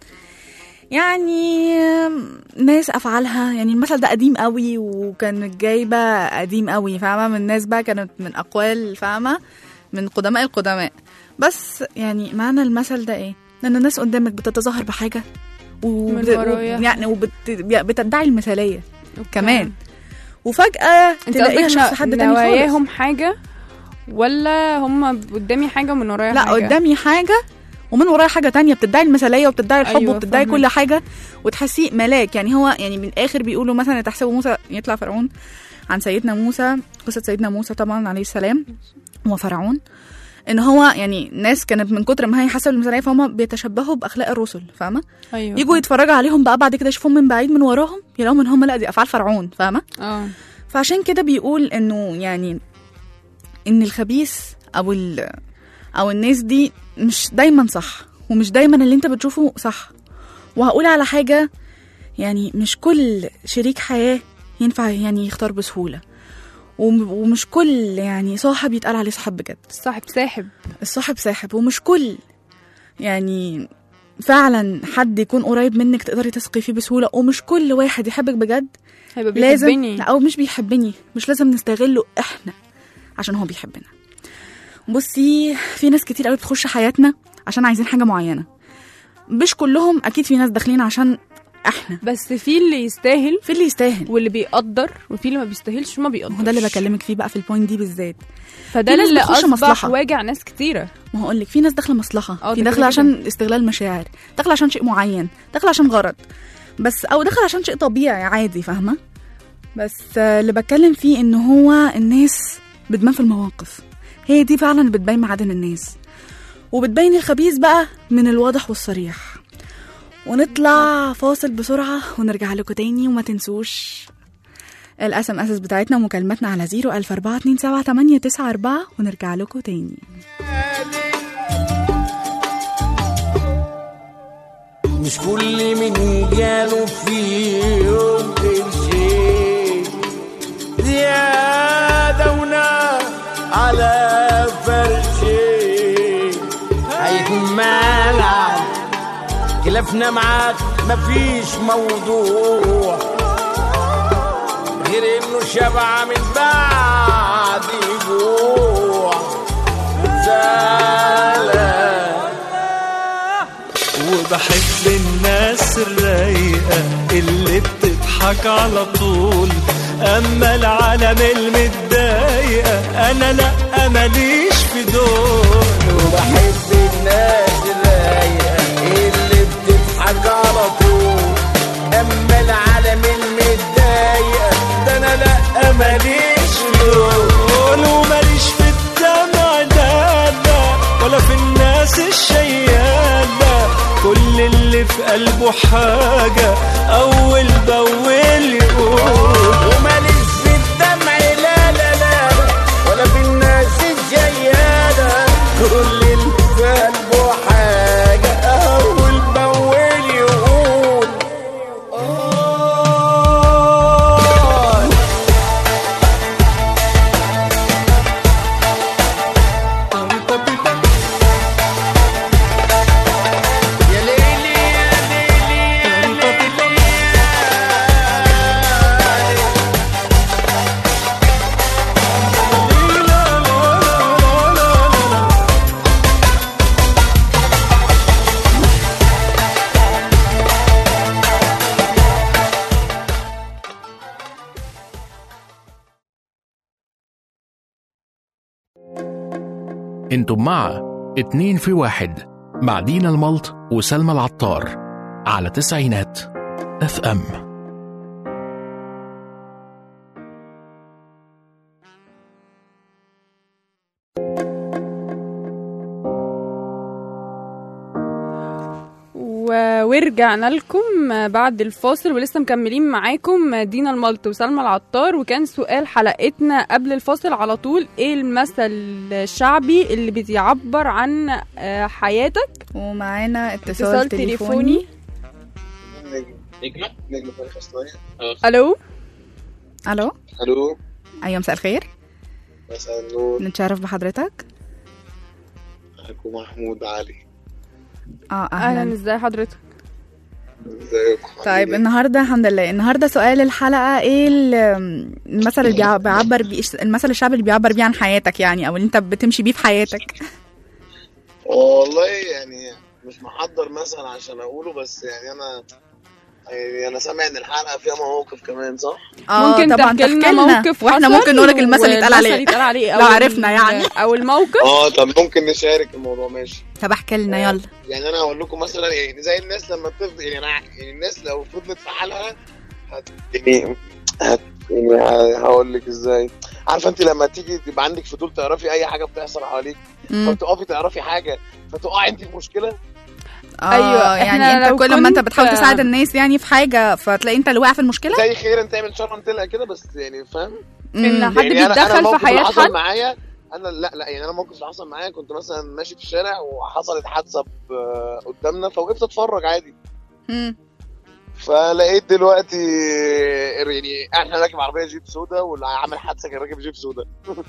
يعني ناس افعالها يعني المثل ده قديم قوي وكان جايبه قديم قوي فاهمه من ناس بقى كانت من اقوال فاهمه من قدماء القدماء بس يعني معنى المثل ده ايه ان الناس قدامك بتتظاهر بحاجه وبت... من ورايا. يعني وبت... بتدعي المثاليه كمان وفجاه انت تلاقيها قصدك شخص حد تاني خالص نواياهم حاجه ولا هم قدامي حاجه ومن ورايا لا حاجه قدامي حاجه ومن ورايا حاجه تانية بتدعي المثاليه وبتدعي الحب أيوة، وبتدعي فاهمك. كل حاجه وتحسيه ملاك يعني هو يعني من الاخر بيقولوا مثلا تحسبوا موسى يطلع فرعون عن سيدنا موسى قصه سيدنا موسى طبعا عليه السلام وفرعون ان هو يعني ناس كانت من كتر ما هي حسب المثاليه فهم بيتشبهوا باخلاق الرسل فاهمه ايوه يجوا يتفرجوا عليهم بقى بعد كده يشوفهم من بعيد من وراهم يلاقوا ان هم لا دي افعال فرعون فاهمه اه فعشان كده بيقول انه يعني ان الخبيث او ال او الناس دي مش دايما صح ومش دايما اللي انت بتشوفه صح وهقول على حاجه يعني مش كل شريك حياه ينفع يعني يختار بسهوله وم- ومش كل يعني صاحب يتقال عليه صاحب بجد الصاحب ساحب الصاحب ساحب ومش كل يعني فعلا حد يكون قريب منك تقدري تثقي فيه بسهوله ومش كل واحد يحبك بجد هيبقى لازم بيحبني لا او مش بيحبني مش لازم نستغله احنا عشان هو بيحبنا بصي في ناس كتير قوي بتخش حياتنا عشان عايزين حاجه معينه مش كلهم اكيد في ناس داخلين عشان احنا بس في اللي يستاهل في اللي يستاهل واللي بيقدر وفي اللي ما بيستاهلش وما بيقدرش هو ده اللي بكلمك فيه بقى في البوينت دي بالذات فده في ناس اللي بتخش اصبح مصلحة. واجع ناس كتيره ما هقول لك في ناس داخله مصلحه اه في ده داخله كده عشان استغلال مشاعر داخله عشان شيء معين داخله عشان غرض بس او داخله عشان شيء طبيعي عادي فاهمه بس آه، اللي بتكلم فيه ان هو الناس بتبان في المواقف هي دي فعلا اللي بتبين معادن الناس وبتبين الخبيث بقى من الواضح والصريح ونطلع فاصل بسرعة ونرجع لكم تاني وما تنسوش الاس ام اس بتاعتنا ومكالماتنا على 004278994 ونرجع لكم تاني مش كل من جاله في يوم قرشين زيادة ونار على فرشين هيكون مالك خلافنا معاك مفيش موضوع غير انه شبع من بعد جوع زعلان وبحب الناس الرايقة اللي بتضحك على طول أما العالم المتضايقة أنا لأ ماليش في دول وبحب الناس الرايقة اللي بتضحك على طول أما العالم المتضايقة ده أنا لأ ماليش في دول وماليش في الدمع لا لا ولا في الناس الشيالة كل اللي في قلبه حاجة أول بأول يقول وماليش في الدمع لا لا لا ولا في الناس الجيالة كل اللي في قلبه حاجة أول بأول يقول آه يا ليلي يا ليلي يا ليلي انتم مع اتنين في واحد مع دينا الملط وسلمى العطار على تسعينات اف ام و- ورجعنا لكم بعد الفاصل ولسه مكملين معاكم دينا الملط وسلمى العطار وكان سؤال حلقتنا قبل الفاصل على طول ايه المثل الشعبي اللي بيعبر عن آه، حياتك ومعانا اتصال, اتصال تليفوني نجمة نجمة تاريخ اسطوري الو الو الو ايوه مساء الخير مساء النور نتشرف بحضرتك اخوكم محمود علي اه اهلا اهلا ازاي حضرتك ازيكم طيب النهارده الحمد لله النهارده سؤال الحلقه ايه ال- المثل اللي بيع- بيعبر بيه المثل الشعبي اللي بيعبر بيه عن حياتك يعني او اللي انت بتمشي بيه في حياتك والله يعني مش محضر مثلا عشان اقوله بس يعني انا يعني انا سامع ان الحلقه فيها مواقف كمان صح؟ اه ممكن طبعا تحكي لنا تحكي لنا موقف واحنا حصل ممكن نقولك المثل اللي يتقال والمثل عليه يتقال عليه لو أو عرفنا ال- يعني او الموقف اه طب ممكن نشارك الموضوع ماشي طب احكي لنا يلا يعني انا هقول لكم مثلا يعني زي الناس لما بتفضل يعني انا يعني الناس لو فضلت في حالها هت يعني هت يعني ه- هقول لك ازاي عارفه انت لما تيجي تبقى عندك فضول تعرفي اي حاجه بتحصل حواليك مم. فتقفي تعرفي حاجه فتقعي انت في مشكله اه أيوة، يعني إحنا انت لو كل ما انت كنت- بتحاول تساعد الناس يعني في حاجه فتلاقي انت اللي واقع في المشكله زي خير انت تعمل شر طلع كده بس يعني فاهم ان مم. حد يعني أنا- أنا بيتدخل الموقف في حياة اللي حصل حد معايا انا لا لا يعني انا الموقف اللي حصل معايا كنت مثلا ماشي في الشارع وحصلت حادثه ب- قدامنا فوقفت اتفرج عادي مم. فلقيت دلوقتي يعني احنا راكب عربيه جيب سودا واللي عامل حادثه كان راكب جيب سودا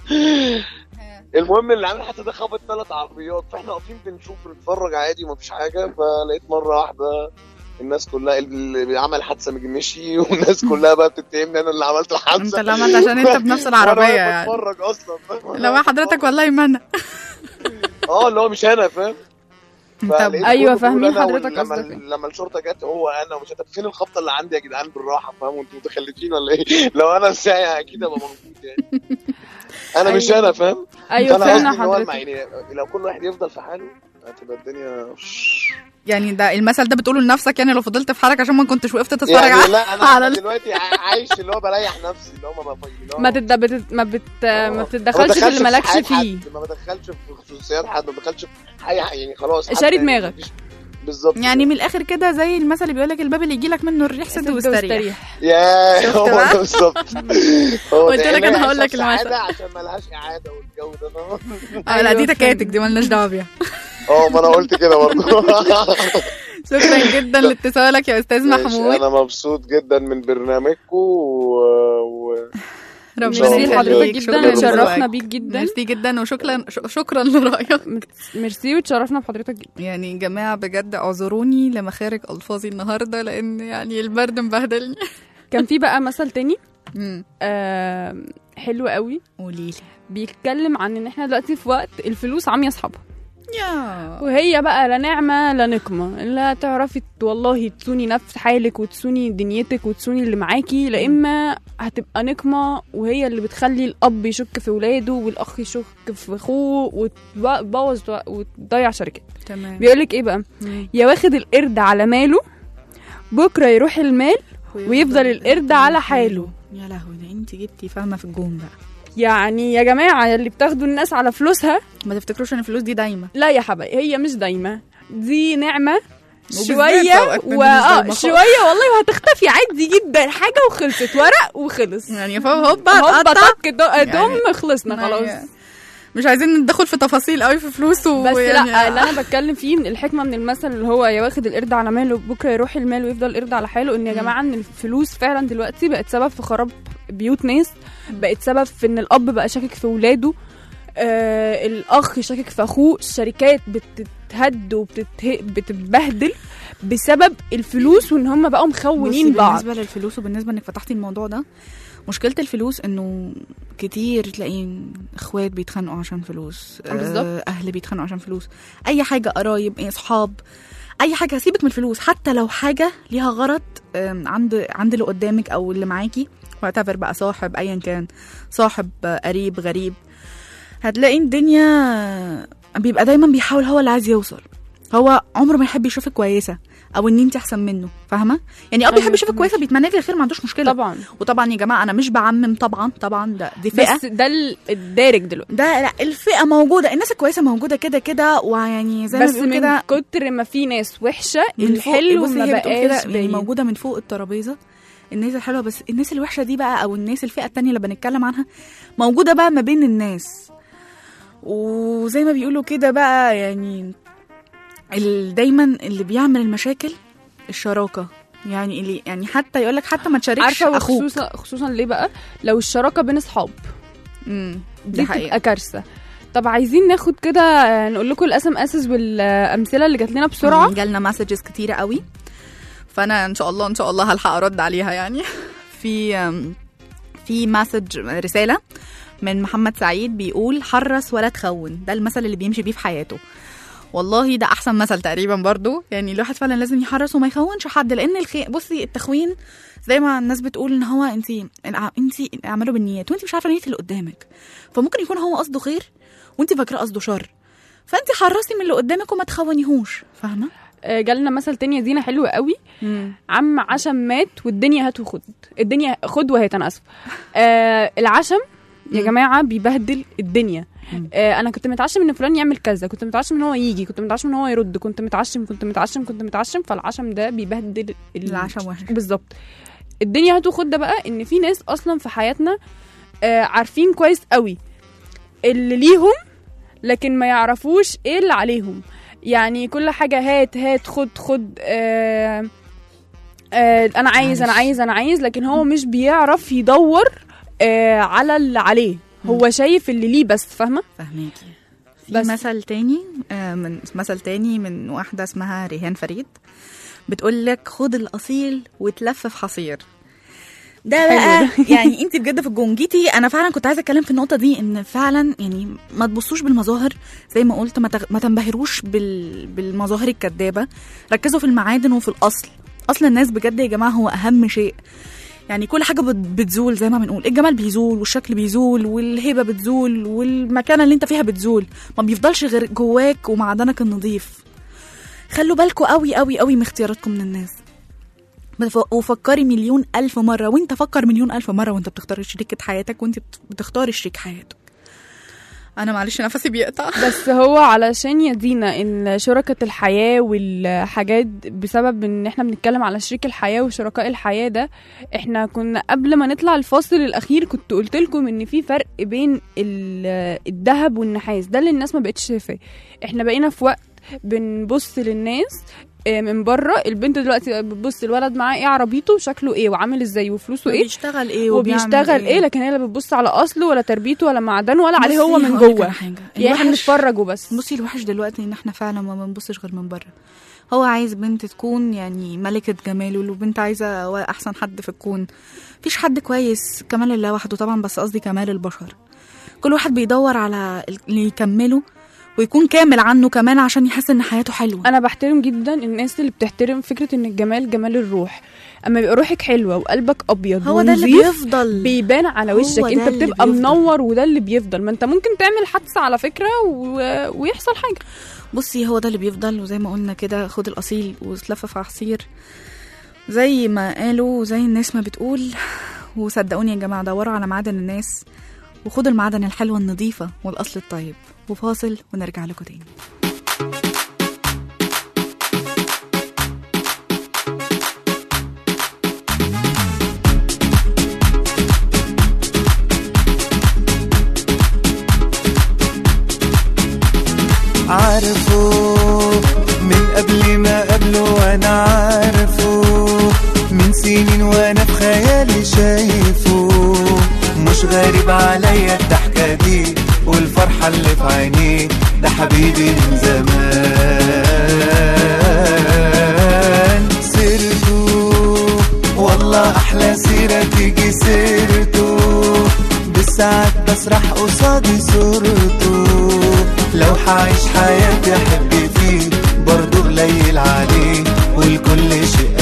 المهم اللي عامل حادثه ده خبط ثلاث عربيات فاحنا واقفين بنشوف بنتفرج عادي ومفيش حاجه فلقيت مره واحده الناس كلها اللي عمل حادثه مشي والناس كلها بقى بتتهمني انا اللي عملت الحادثه انت اللي عملت عشان انت بنفس العربيه وأنا واقف يعني بتفرج اصلا لو حضرتك والله ما انا اه اللي هو مش انا فاهم طب فلقيت أيوة، كله بيقول فاهمين أنا حضرتك ولما- قصدك إيه. لما الشرطه جت هو انا ومش طب فين الخبطه اللي عندي يا جدعان بالراحه فاهم وانتوا متخلفين ولا ايه لو انا الساعه اكيد ابقى موجود يعني انا مش أيوة. انا فاهم ايوه فانا فهمنا قصدي إن هو حضرتك يعني لو كل واحد يفضل في حاله هتبقى الدنيا يعني ده المثل ده بتقوله لنفسك يعني لو فضلت في حالك عشان ما كنتش وقفت تتفرج يعني على لا انا على أنا ال- دلوقتي ع- عايش اللي هو بريح نفسي اللي هو ما بفضل اللي هو ما تد... بت... ما بت... ما ما بتتدخلش في اللي مالكش حياة فيه حد، ما بدخلش في خصوصيات حد ما بدخلش في اي حاجه يعني خلاص شاري حتى يعني دماغك. مفيش- بالظبط يعني من الاخر كده زي المثل اللي بيقول لك الباب اللي يجي لك منه الريح سد واستريح يا شفت هو بقى؟ ده بالظبط هو قلت ده لك يعني أنا هقول لك إحساس المثل. سعادة عشان ملهاش اعاده والجو ده فاهم؟ اه لا دي تكاتك دي مالناش دعوه بيها اه ما انا قلت كده برضه شكرا جدا لاتصالك يا استاذ ماشي، محمود انا مبسوط جدا من برنامجكم و... و... ربنا ميرسي يخليك. لحضرتك جدا شكراً اتشرفنا لذوقك. بيك جدا ميرسي جدا وشكرا ش- شكرا لرايك ميرسي وتشرفنا بحضرتك جدا يعني جماعه بجد اعذروني لمخارج الفاظي النهارده لان يعني البرد مبهدلني كان في بقى مثل تاني مم. آه حلو قوي قولي لي بيتكلم عن ان احنا دلوقتي في وقت الفلوس عاميه اصحابها يا وهي بقى لا نعمة لا نقمة لا تعرفي ت- والله تسوني نفس حالك وتسوني دنيتك وتسوني اللي معاكي لا إما هتبقى نقمة وهي اللي بتخلي الأب يشك في ولاده والأخ يشك في أخوه وتبوظ وتضيع شركات تمام بيقولك إيه بقى يا واخد القرد على ماله بكرة يروح المال ويفضل القرد على حاله يا لهوي ده انت جبتي فاهمه في الجون بقى يعني يا جماعة اللي بتاخدوا الناس على فلوسها ما تفتكروش ان الفلوس دي دايمه لا يا حبايبي هي مش دايمة دي نعمة وبالذات شوية أوقات من و... مش اه دايمة خالص. شوية والله وهتختفي عادي جدا حاجة وخلصت ورق وخلص يعني فاهم هوبا هوبا اتقطع. طك دو- دم خلصنا ما خلاص هي- مش عايزين ندخل في تفاصيل قوي في فلوس و بس يعني لا اللي انا بتكلم فيه إن الحكمه من المثل اللي هو يا واخد القرد على ماله بكره يروح المال ويفضل القرد على حاله ان يا جماعه ان الفلوس فعلا دلوقتي بقت سبب في خراب بيوت ناس بقت سبب في ان الاب بقى شاكك في ولاده آه الاخ شاكك في اخوه الشركات بتتهد وبتتبهدل بسبب الفلوس وان هم بقوا مخونين بصي، بعض بالنسبه للفلوس وبالنسبه انك فتحتي الموضوع ده مشكله الفلوس انه كتير تلاقي اخوات بيتخانقوا عشان فلوس آه، بالظبط. آه، اهل بيتخانقوا عشان فلوس اي حاجه قرايب إيه، اصحاب اي حاجه سيبك من الفلوس حتى لو حاجه ليها غرض آم، عند عند اللي قدامك او اللي معاكي واعتبر بقى صاحب ايا كان صاحب آه، قريب غريب هتلاقي الدنيا بيبقى دايما بيحاول هو اللي عايز يوصل هو عمره ما يحب يشوفك كويسه او ان انت احسن منه فاهمه يعني اب أيوة، يحب يشوفك فهمك. كويسه بيتمنى لك الخير ما عندوش مشكله طبعا وطبعا يا جماعه انا مش بعمم طبعا طبعا ده دي فئه بس ده ال- الدارج دلوقتي ده لا الفئه موجوده الناس الكويسه موجوده كده كده ويعني زي ما بس بيقول من كده كتر ما في ناس وحشه من فوق- الحلو بصي ما هي بتقول كده بقاش يعني باين موجوده من فوق الترابيزه الناس الحلوه بس الناس الوحشه دي بقى او الناس الفئه التانية اللي بنتكلم عنها موجوده بقى ما بين الناس وزي ما بيقولوا كده بقى يعني ال- دايما اللي بيعمل المشاكل الشراكه يعني اللي يعني حتى يقول لك حتى ما تشاركش عارفه اخوك وخصوصا خصوصا ليه بقى لو الشراكه بين اصحاب امم دي بتبقى كارثه طب عايزين ناخد كده آه، نقول لكم الاسم اسس والامثله اللي جات لنا بسرعه جالنا مسجز كتيره قوي فانا ان شاء الله ان شاء الله هلحق ارد عليها يعني في أم، في مسج رساله من محمد سعيد بيقول حرص ولا تخون ده المثل اللي بيمشي بيه في حياته والله ده احسن مثل تقريبا برضو يعني الواحد فعلا لازم يحرص وما يخونش حد لان الخير بصي التخوين زي ما الناس بتقول ان هو انت انت اعملوا بالنيات وانت مش عارفه نيه اللي قدامك فممكن يكون هو قصده خير وانت فاكره قصده شر فانت حرصي من اللي قدامك وما تخونيهوش فاهمه آه، جالنا مثل تاني يا دينا حلو قوي عم عشم مات والدنيا هات وخد الدنيا خد وهات انا اسفه آه العشم يا جماعه بيبهدل الدنيا آه انا كنت متعشم ان فلان يعمل كذا كنت متعشم ان هو يجي كنت متعشم ان هو يرد كنت متعشم كنت متعشم كنت متعشم فالعشم ده بيبهدل ال- العشم وحش. بالظبط الدنيا هات وخد ده بقى ان في ناس اصلا في حياتنا آه عارفين كويس قوي اللي ليهم لكن ما يعرفوش ايه اللي عليهم يعني كل حاجه هات هات خد خد آه آه انا عايز انا معلش. عايز انا عايز لكن هو مش بيعرف يدور آه على اللي عليه هو شايف اللي ليه بس فاهمه فهماكي في بس. مثل تاني آه، من مثل تاني من واحدة اسمها ريهان فريد بتقول لك خد الأصيل وتلف في حصير ده حلو بقى ده. يعني انت بجد في الجونجيتي انا فعلا كنت عايزه اتكلم في النقطه دي ان فعلا يعني ما تبصوش بالمظاهر زي ما قلت ما, تغ... ما تنبهروش بال... بالمظاهر الكدابه ركزوا في المعادن وفي الاصل اصل الناس بجد يا جماعه هو اهم شيء يعني كل حاجه بت- بتزول زي ما بنقول الجمال بيزول والشكل بيزول والهيبه بتزول والمكانه اللي انت فيها بتزول ما بيفضلش غير جواك ومعدنك النظيف خلوا بالكوا قوي قوي قوي من اختياراتكم من الناس بف- وفكري مليون ألف مرة وانت فكر مليون ألف مرة وانت بتختار شريكة حياتك وانت بت- بتختار شريك حياتك انا معلش نفسي بيقطع بس هو علشان يدينا ان شركة الحياة والحاجات بسبب ان احنا بنتكلم على شريك الحياة وشركاء الحياة ده احنا كنا قبل ما نطلع الفاصل الاخير كنت قلت لكم ان في فرق بين ال- الذهب والنحاس ده اللي الناس ما بقتش شايفاه احنا بقينا في وقت بنبص للناس آه، من بره البنت دلوقتي بتبص الولد معاه ايه عربيته وشكله ايه وعامل ازاي وفلوسه ايه وبيشتغل ايه وبيعمل وبيشتغل ايه لكن هي لا بتبص على اصله ولا تربيته ولا معدنه ولا عليه هو بصي من هقولك جوه على حاجة. يعني احنا الوحش- بنتفرج وبس بصي الوحش دلوقتي ان احنا فعلا ما بنبصش غير من بره هو عايز بنت تكون يعني ملكة جمال والبنت عايزة أحسن حد في الكون مفيش حد كويس كمال الله وحده طبعا بس قصدي كمال البشر كل واحد بيدور على اللي يكمله ويكون كامل عنه كمان عشان يحس ان حياته حلوه انا بحترم جدا الناس اللي بتحترم فكره ان الجمال جمال الروح اما يبقى روحك حلوه وقلبك ابيض هو ده اللي ونظيف بيفضل بيبان على هو وشك ده انت اللي بتبقى بيفضل. منور وده اللي بيفضل ما انت ممكن تعمل حادثه على فكره و... ويحصل حاجه بصي هو ده اللي بيفضل وزي ما قلنا كده خد الاصيل وتلفف عصير زي ما قالوا وزي الناس ما بتقول وصدقوني يا جماعه دوروا على معادن الناس وخدوا المعدن الحلوه النظيفه والاصل الطيب وفاصل ونرجع لكم تاني عارفه من قبل ما قبله وانا عارفه من سنين وانا في خيالي شايفه مش غريب عليا الضحكة دي والفرحة اللي في عينيه ده حبيبي من زمان سيرته والله احلى سيرة تيجي سيرته بالساعات بسرح قصادي صورته لو حعيش حياتي احب فيه برضه قليل عليه والكل شيء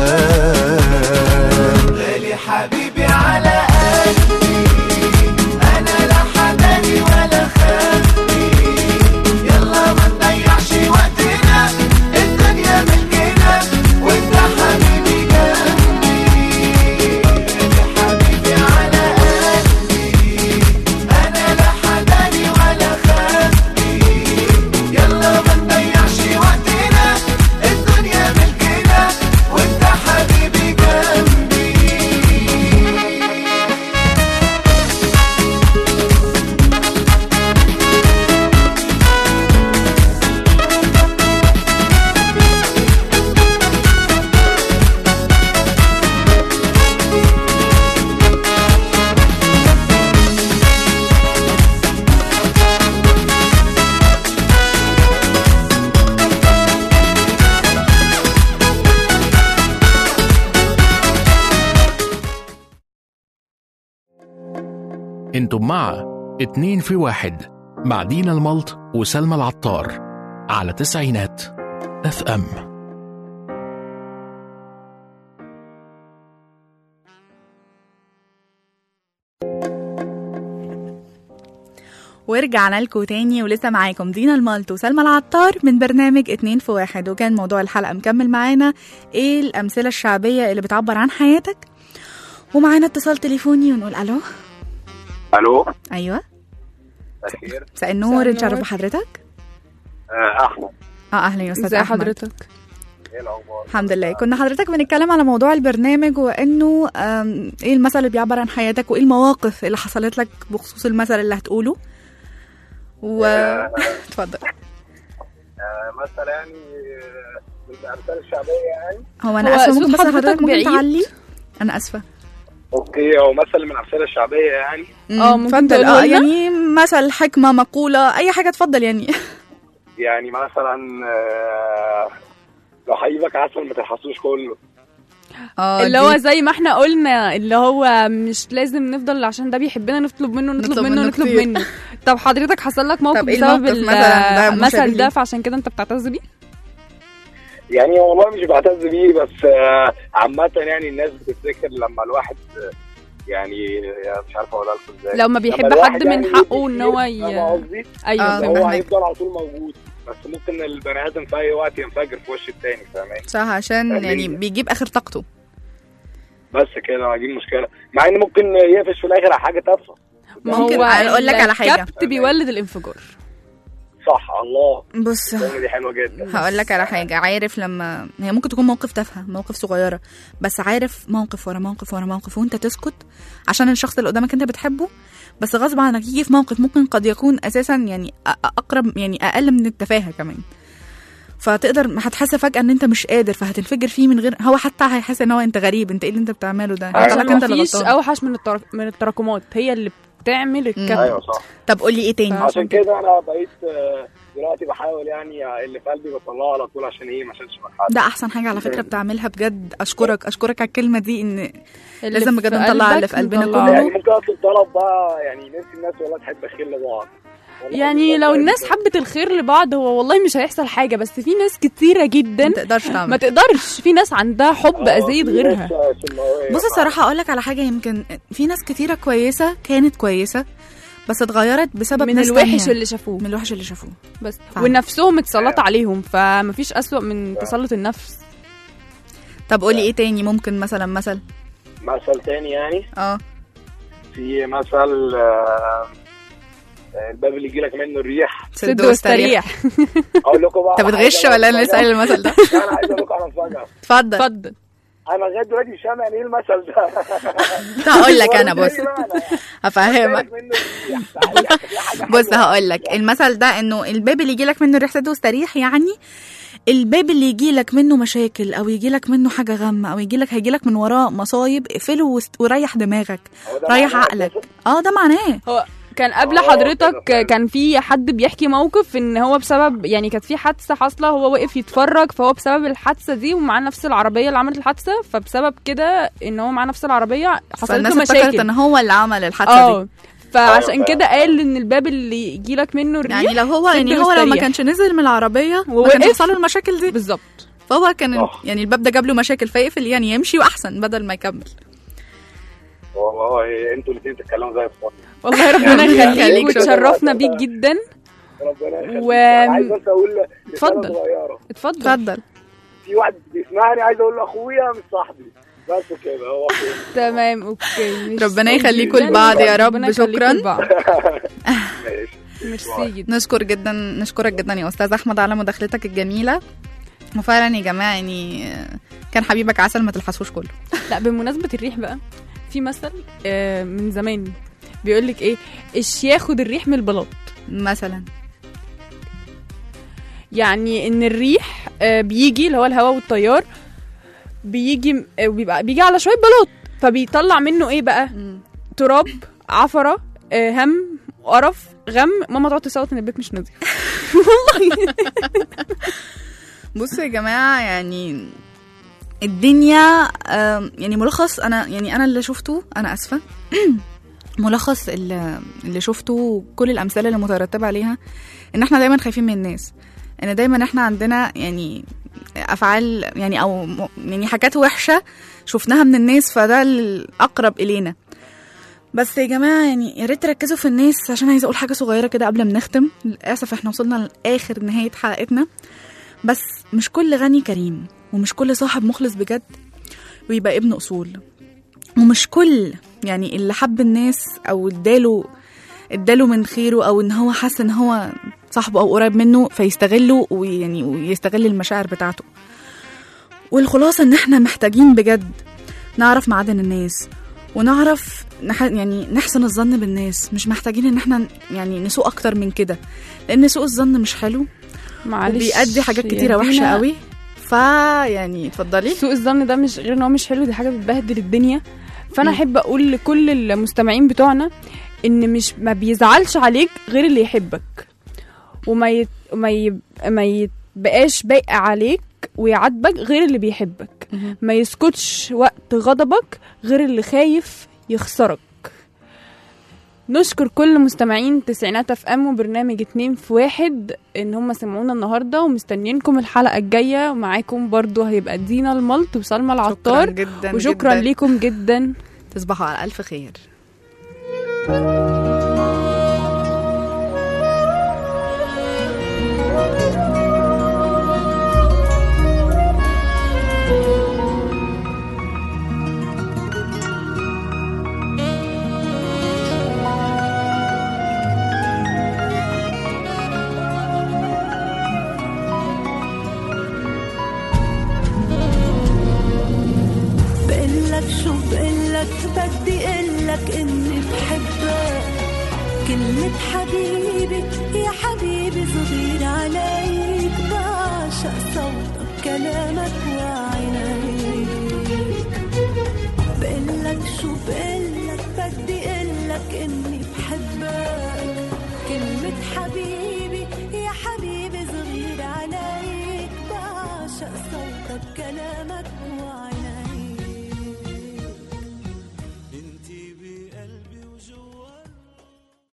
اوان غالي حبيبي على قلبي انا لا حداني ولا خافي يلا ما نضيعش وقتنا الدنيا ملكنا وانت حبيبي جنبي غالي حبيبي على قلبي انا لا حداني ولا خافي يلا ما نضيعش وقتنا الدنيا ملكنا وانت حبيبي جنبي انتم مع اتنين في واحد مع دينا الملط وسلمى العطار على تسعينات اف ام ورجعنا لكم تاني ولسه معاكم دينا المالت وسلمى العطار من برنامج اتنين في واحد وكان موضوع الحلقة مكمل معانا ايه الأمثلة الشعبية اللي بتعبر عن حياتك ومعانا اتصال تليفوني ونقول ألو الو أيوة اخير مساء النور نشرف بحضرتك آه احمد اه أهلا يا أستاذ ازي أحمد حضرتك ايه الاخبار الحمد لله كنا حضرتك بنتكلم على موضوع البرنامج وانه آم، ايه المثل اللي بيعبر عن حياتك وايه المواقف اللي حصلت لك بخصوص المثل اللي هتقوله و اتفضل آه مثلا يعني آه، من الامثال الشعبيه يعني هو هو انا اسفه صوت ممكن بس حضرتك حضرتك ممكن بعيد؟ تعلي انا اسفه اوكي هو مثل من الامثله الشعبيه يعني اه، ممكن اتفضل تقوله اه لنا؟ يعني مثل حكمه مقوله اي حاجه اتفضل يعني يعني مثلا آه، لو حبيبك عسل ما تلحسوش كله اه اللي هو زي ما احنا قلنا اللي هو مش لازم نفضل عشان ده بيحبنا نطلب منه نطلب, نطلب منه منه نطلب كتير. منه طب حضرتك حصل لك موقف طب ايه بسبب الموقف ال- مثلا ده مشابه المثل ده ليه؟ فعشان كده انت بتعتز بيه يعني والله مش بعتز بيه بس آه، عامة يعني الناس بتفتكر لما الواحد آه، يعني آه، مش عارف اقولها لكم ازاي لما بيحب الواحد حد من يعني حقه يدي ان هو كتير، ي- فاهمة قصدي؟ ايوه آه، إن فاهمك. هو هيفضل على طول موجود بس ممكن البني ادم في اي وقت ينفجر في وش التاني فاهماني صح عشان فاهمين. يعني بيجيب اخر طاقته بس كده ما دي المشكله مع ان ممكن يقفش في الاخر على حاجه تافهه ممكن هو اقول لك على حاجه الكبت بيولد الانفجار صح الله بص الجملة دي حلوه جدا هقول لك على حاجه عارف لما هي ممكن تكون موقف تافهه موقف صغيره بس عارف موقف ورا موقف ورا موقف وانت تسكت عشان الشخص اللي قدامك انت بتحبه بس غصب عنك يجي في موقف ممكن قد يكون اساسا يعني أ- اقرب يعني اقل من التفاهه كمان فتقدر هتحس فجاه ان انت مش قادر فهتنفجر فيه من غير هو حتى هيحس ان هو انت غريب انت ايه اللي انت بتعمله ده هيطلع لك انت اللي مفيش غلطان اوحش من التراك... من التراكمات هي اللي بتعمل الكبت ايوه صح طب قولي ايه تاني عشان كده انا بقيت آه، دلوقتي بحاول يعني اللي في قلبي بطلعه على طول عشان ايه ما عشانش من حد ده احسن حاجه على فكره بتعملها بجد اشكرك اشكرك على الكلمه دي ان لازم في بجد نطلع اللي في قلبك قلبنا نطلعه. يعني كله ممكن اطلب طلب بقى يعني نفسي الناس والله تحب الخير لبعض والله يعني لو الناس حبت الخير لبعض هو والله مش هيحصل حاجه بس في ناس كتيره جدا ما تقدرش تعمل ما تقدرش في ناس عندها حب آه، ازيد في غيرها ناس، آه، سماوية بص الصراحة أقول لك على حاجة يمكن في ناس كتيرة كويسة كانت كويسة بس اتغيرت بسبب من ناس الوحش تانية. اللي شافوه من الوحش اللي شافوه بس فعلا. ونفسهم اتسلط عليهم فمفيش اسوأ من تسلط النفس طب قولي ايه تاني ممكن مثلا مثل مثل تاني يعني اه في مثل آه، آه، الباب اللي يجي لك منه الريح سد واستريح اقول لكم بقى انت على بتغش حاجة ولا انا لسه قايل المثل ده لا، انا عايز اقول لكم على مفاجاه اتفضل اتفضل انا لغايه دلوقتي مش فاهم يعني ايه المثل ده هقول لك انا هو بص إيه معنى؟ هفهمك بالك منه الريح. تعالى، في حاجة بص حلوة. هقول لك المثل ده انه الباب اللي يجيلك منه الريح سد واستريح يعني الباب اللي يجيلك منه مشاكل او يجيلك منه حاجه غم او يجيلك هيجيلك من وراه مصايب اقفله وست- وريح دماغك هو ده ريح معناه عقلك أساساً؟ اه ده معناه هو كان قبل آه، حضرتك كده فعلا. كان في حد بيحكي موقف ان هو بسبب يعني كانت في حادثه حاصله هو وقف يتفرج فهو بسبب الحادثه دي ومعاه نفس العربيه اللي عملت الحادثه فبسبب كده ان هو معاه نفس العربيه حصلت فالناس له افتكرت مشاكل ان هو اللي عمل الحادثه اه دي فعشان أيوة كده فعلا. قال ان الباب اللي يجيلك منه الريح يعني لو هو سد يعني هو لو ما واستريح. كانش نزل من العربيه ما ووقف. كانش حصل له المشاكل دي بالظبط فهو كان صح. يعني الباب ده جاب له مشاكل فيقفل يعني يمشي واحسن بدل ما يكمل والله انتوا الاثنين بتتكلموا زي الفل والله ربنا يخليك، يخليك شكراً. وتشرفنا بيك جدا ربنا يخليك و- أنا عايز بس اقول رسالة اتفضل. صغيره اتفضل اتفضل في واحد بيسمعني عايز اقول له اخويا مش صاحبي بس كده هو أخويا. تمام اوكي مش- ربنا يخليكم لبعض يا رب، ربنا يخليكم شكراً. لبعض. ماشي ميرسي جدا نشكر جدا نشكرك جدا يا استاذ احمد على مداخلتك الجميله وفعلا يا جماعه يعني كان حبيبك عسل ما تلحسوش كله لا بمناسبة الريح بقى في مثل آه، من زمان بيقول لك ايه ايش ياخد الريح من البلاط مثلا يعني ان الريح آه، بيجي اللي هو الهواء والتيار بيجي آه، بيبقى بيجي على شويه بلاط فبيطلع منه ايه بقى تراب عفره آه، هم قرف غم ماما تقعد تصوت ان البيت مش نظيف والله بصوا يا جماعه يعني الدنيا آم، يعني ملخص انا يعني انا اللي شفته انا اسفه ملخص اللي, اللي شفته وكل الامثله اللي مترتبه عليها ان احنا دايما خايفين من الناس ان دايما احنا عندنا يعني افعال يعني او م- يعني حاجات وحشه شفناها من الناس فده الاقرب الينا بس يا جماعه يعني يا ريت تركزوا في الناس عشان عايزه اقول حاجه صغيره كده قبل ما نختم للاسف احنا وصلنا لاخر نهايه حلقتنا بس مش كل غني كريم ومش كل صاحب مخلص بجد ويبقى ابن اصول ومش كل يعني اللي حب الناس او اداله اداله من خيره او ان هو حس ان هو صاحبه او قريب منه فيستغله ويعني ويستغل المشاعر بتاعته والخلاصه ان احنا محتاجين بجد نعرف معادن الناس ونعرف نح يعني نحسن الظن بالناس مش محتاجين ان احنا يعني نسوء اكتر من كده لان سوء الظن مش حلو معلش وبيأدي حاجات يا كتيره وحشه دينا، قوي فيعني اتفضلي سوء الظن ده مش غير ان هو مش حلو دي حاجه بتبهدل الدنيا فانا احب اقول لكل المستمعين بتوعنا ان مش ما بيزعلش عليك غير اللي يحبك وما يت... ما ي... ما يبقاش باقي عليك ويعاتبك غير اللي بيحبك ما يسكتش وقت غضبك غير اللي خايف يخسرك نشكر كل مستمعين تسعينات اف ام وبرنامج اتنين في واحد ان هم سمعونا النهارده ومستنيينكم الحلقه الجايه ومعاكم برضو هيبقى دينا الملط وسلمى العطار جدا وشكرا جداً. ليكم جدا تصبحوا على الف خير حبيبي يا حبيبي صغير عليك بعشق صوتك كلامك وعينيك بقلك شو بقلك بدي قلك اني بحبك كلمة حبيبي يا حبيبي صغير عليك بعشق صوتك كلامك وعينيك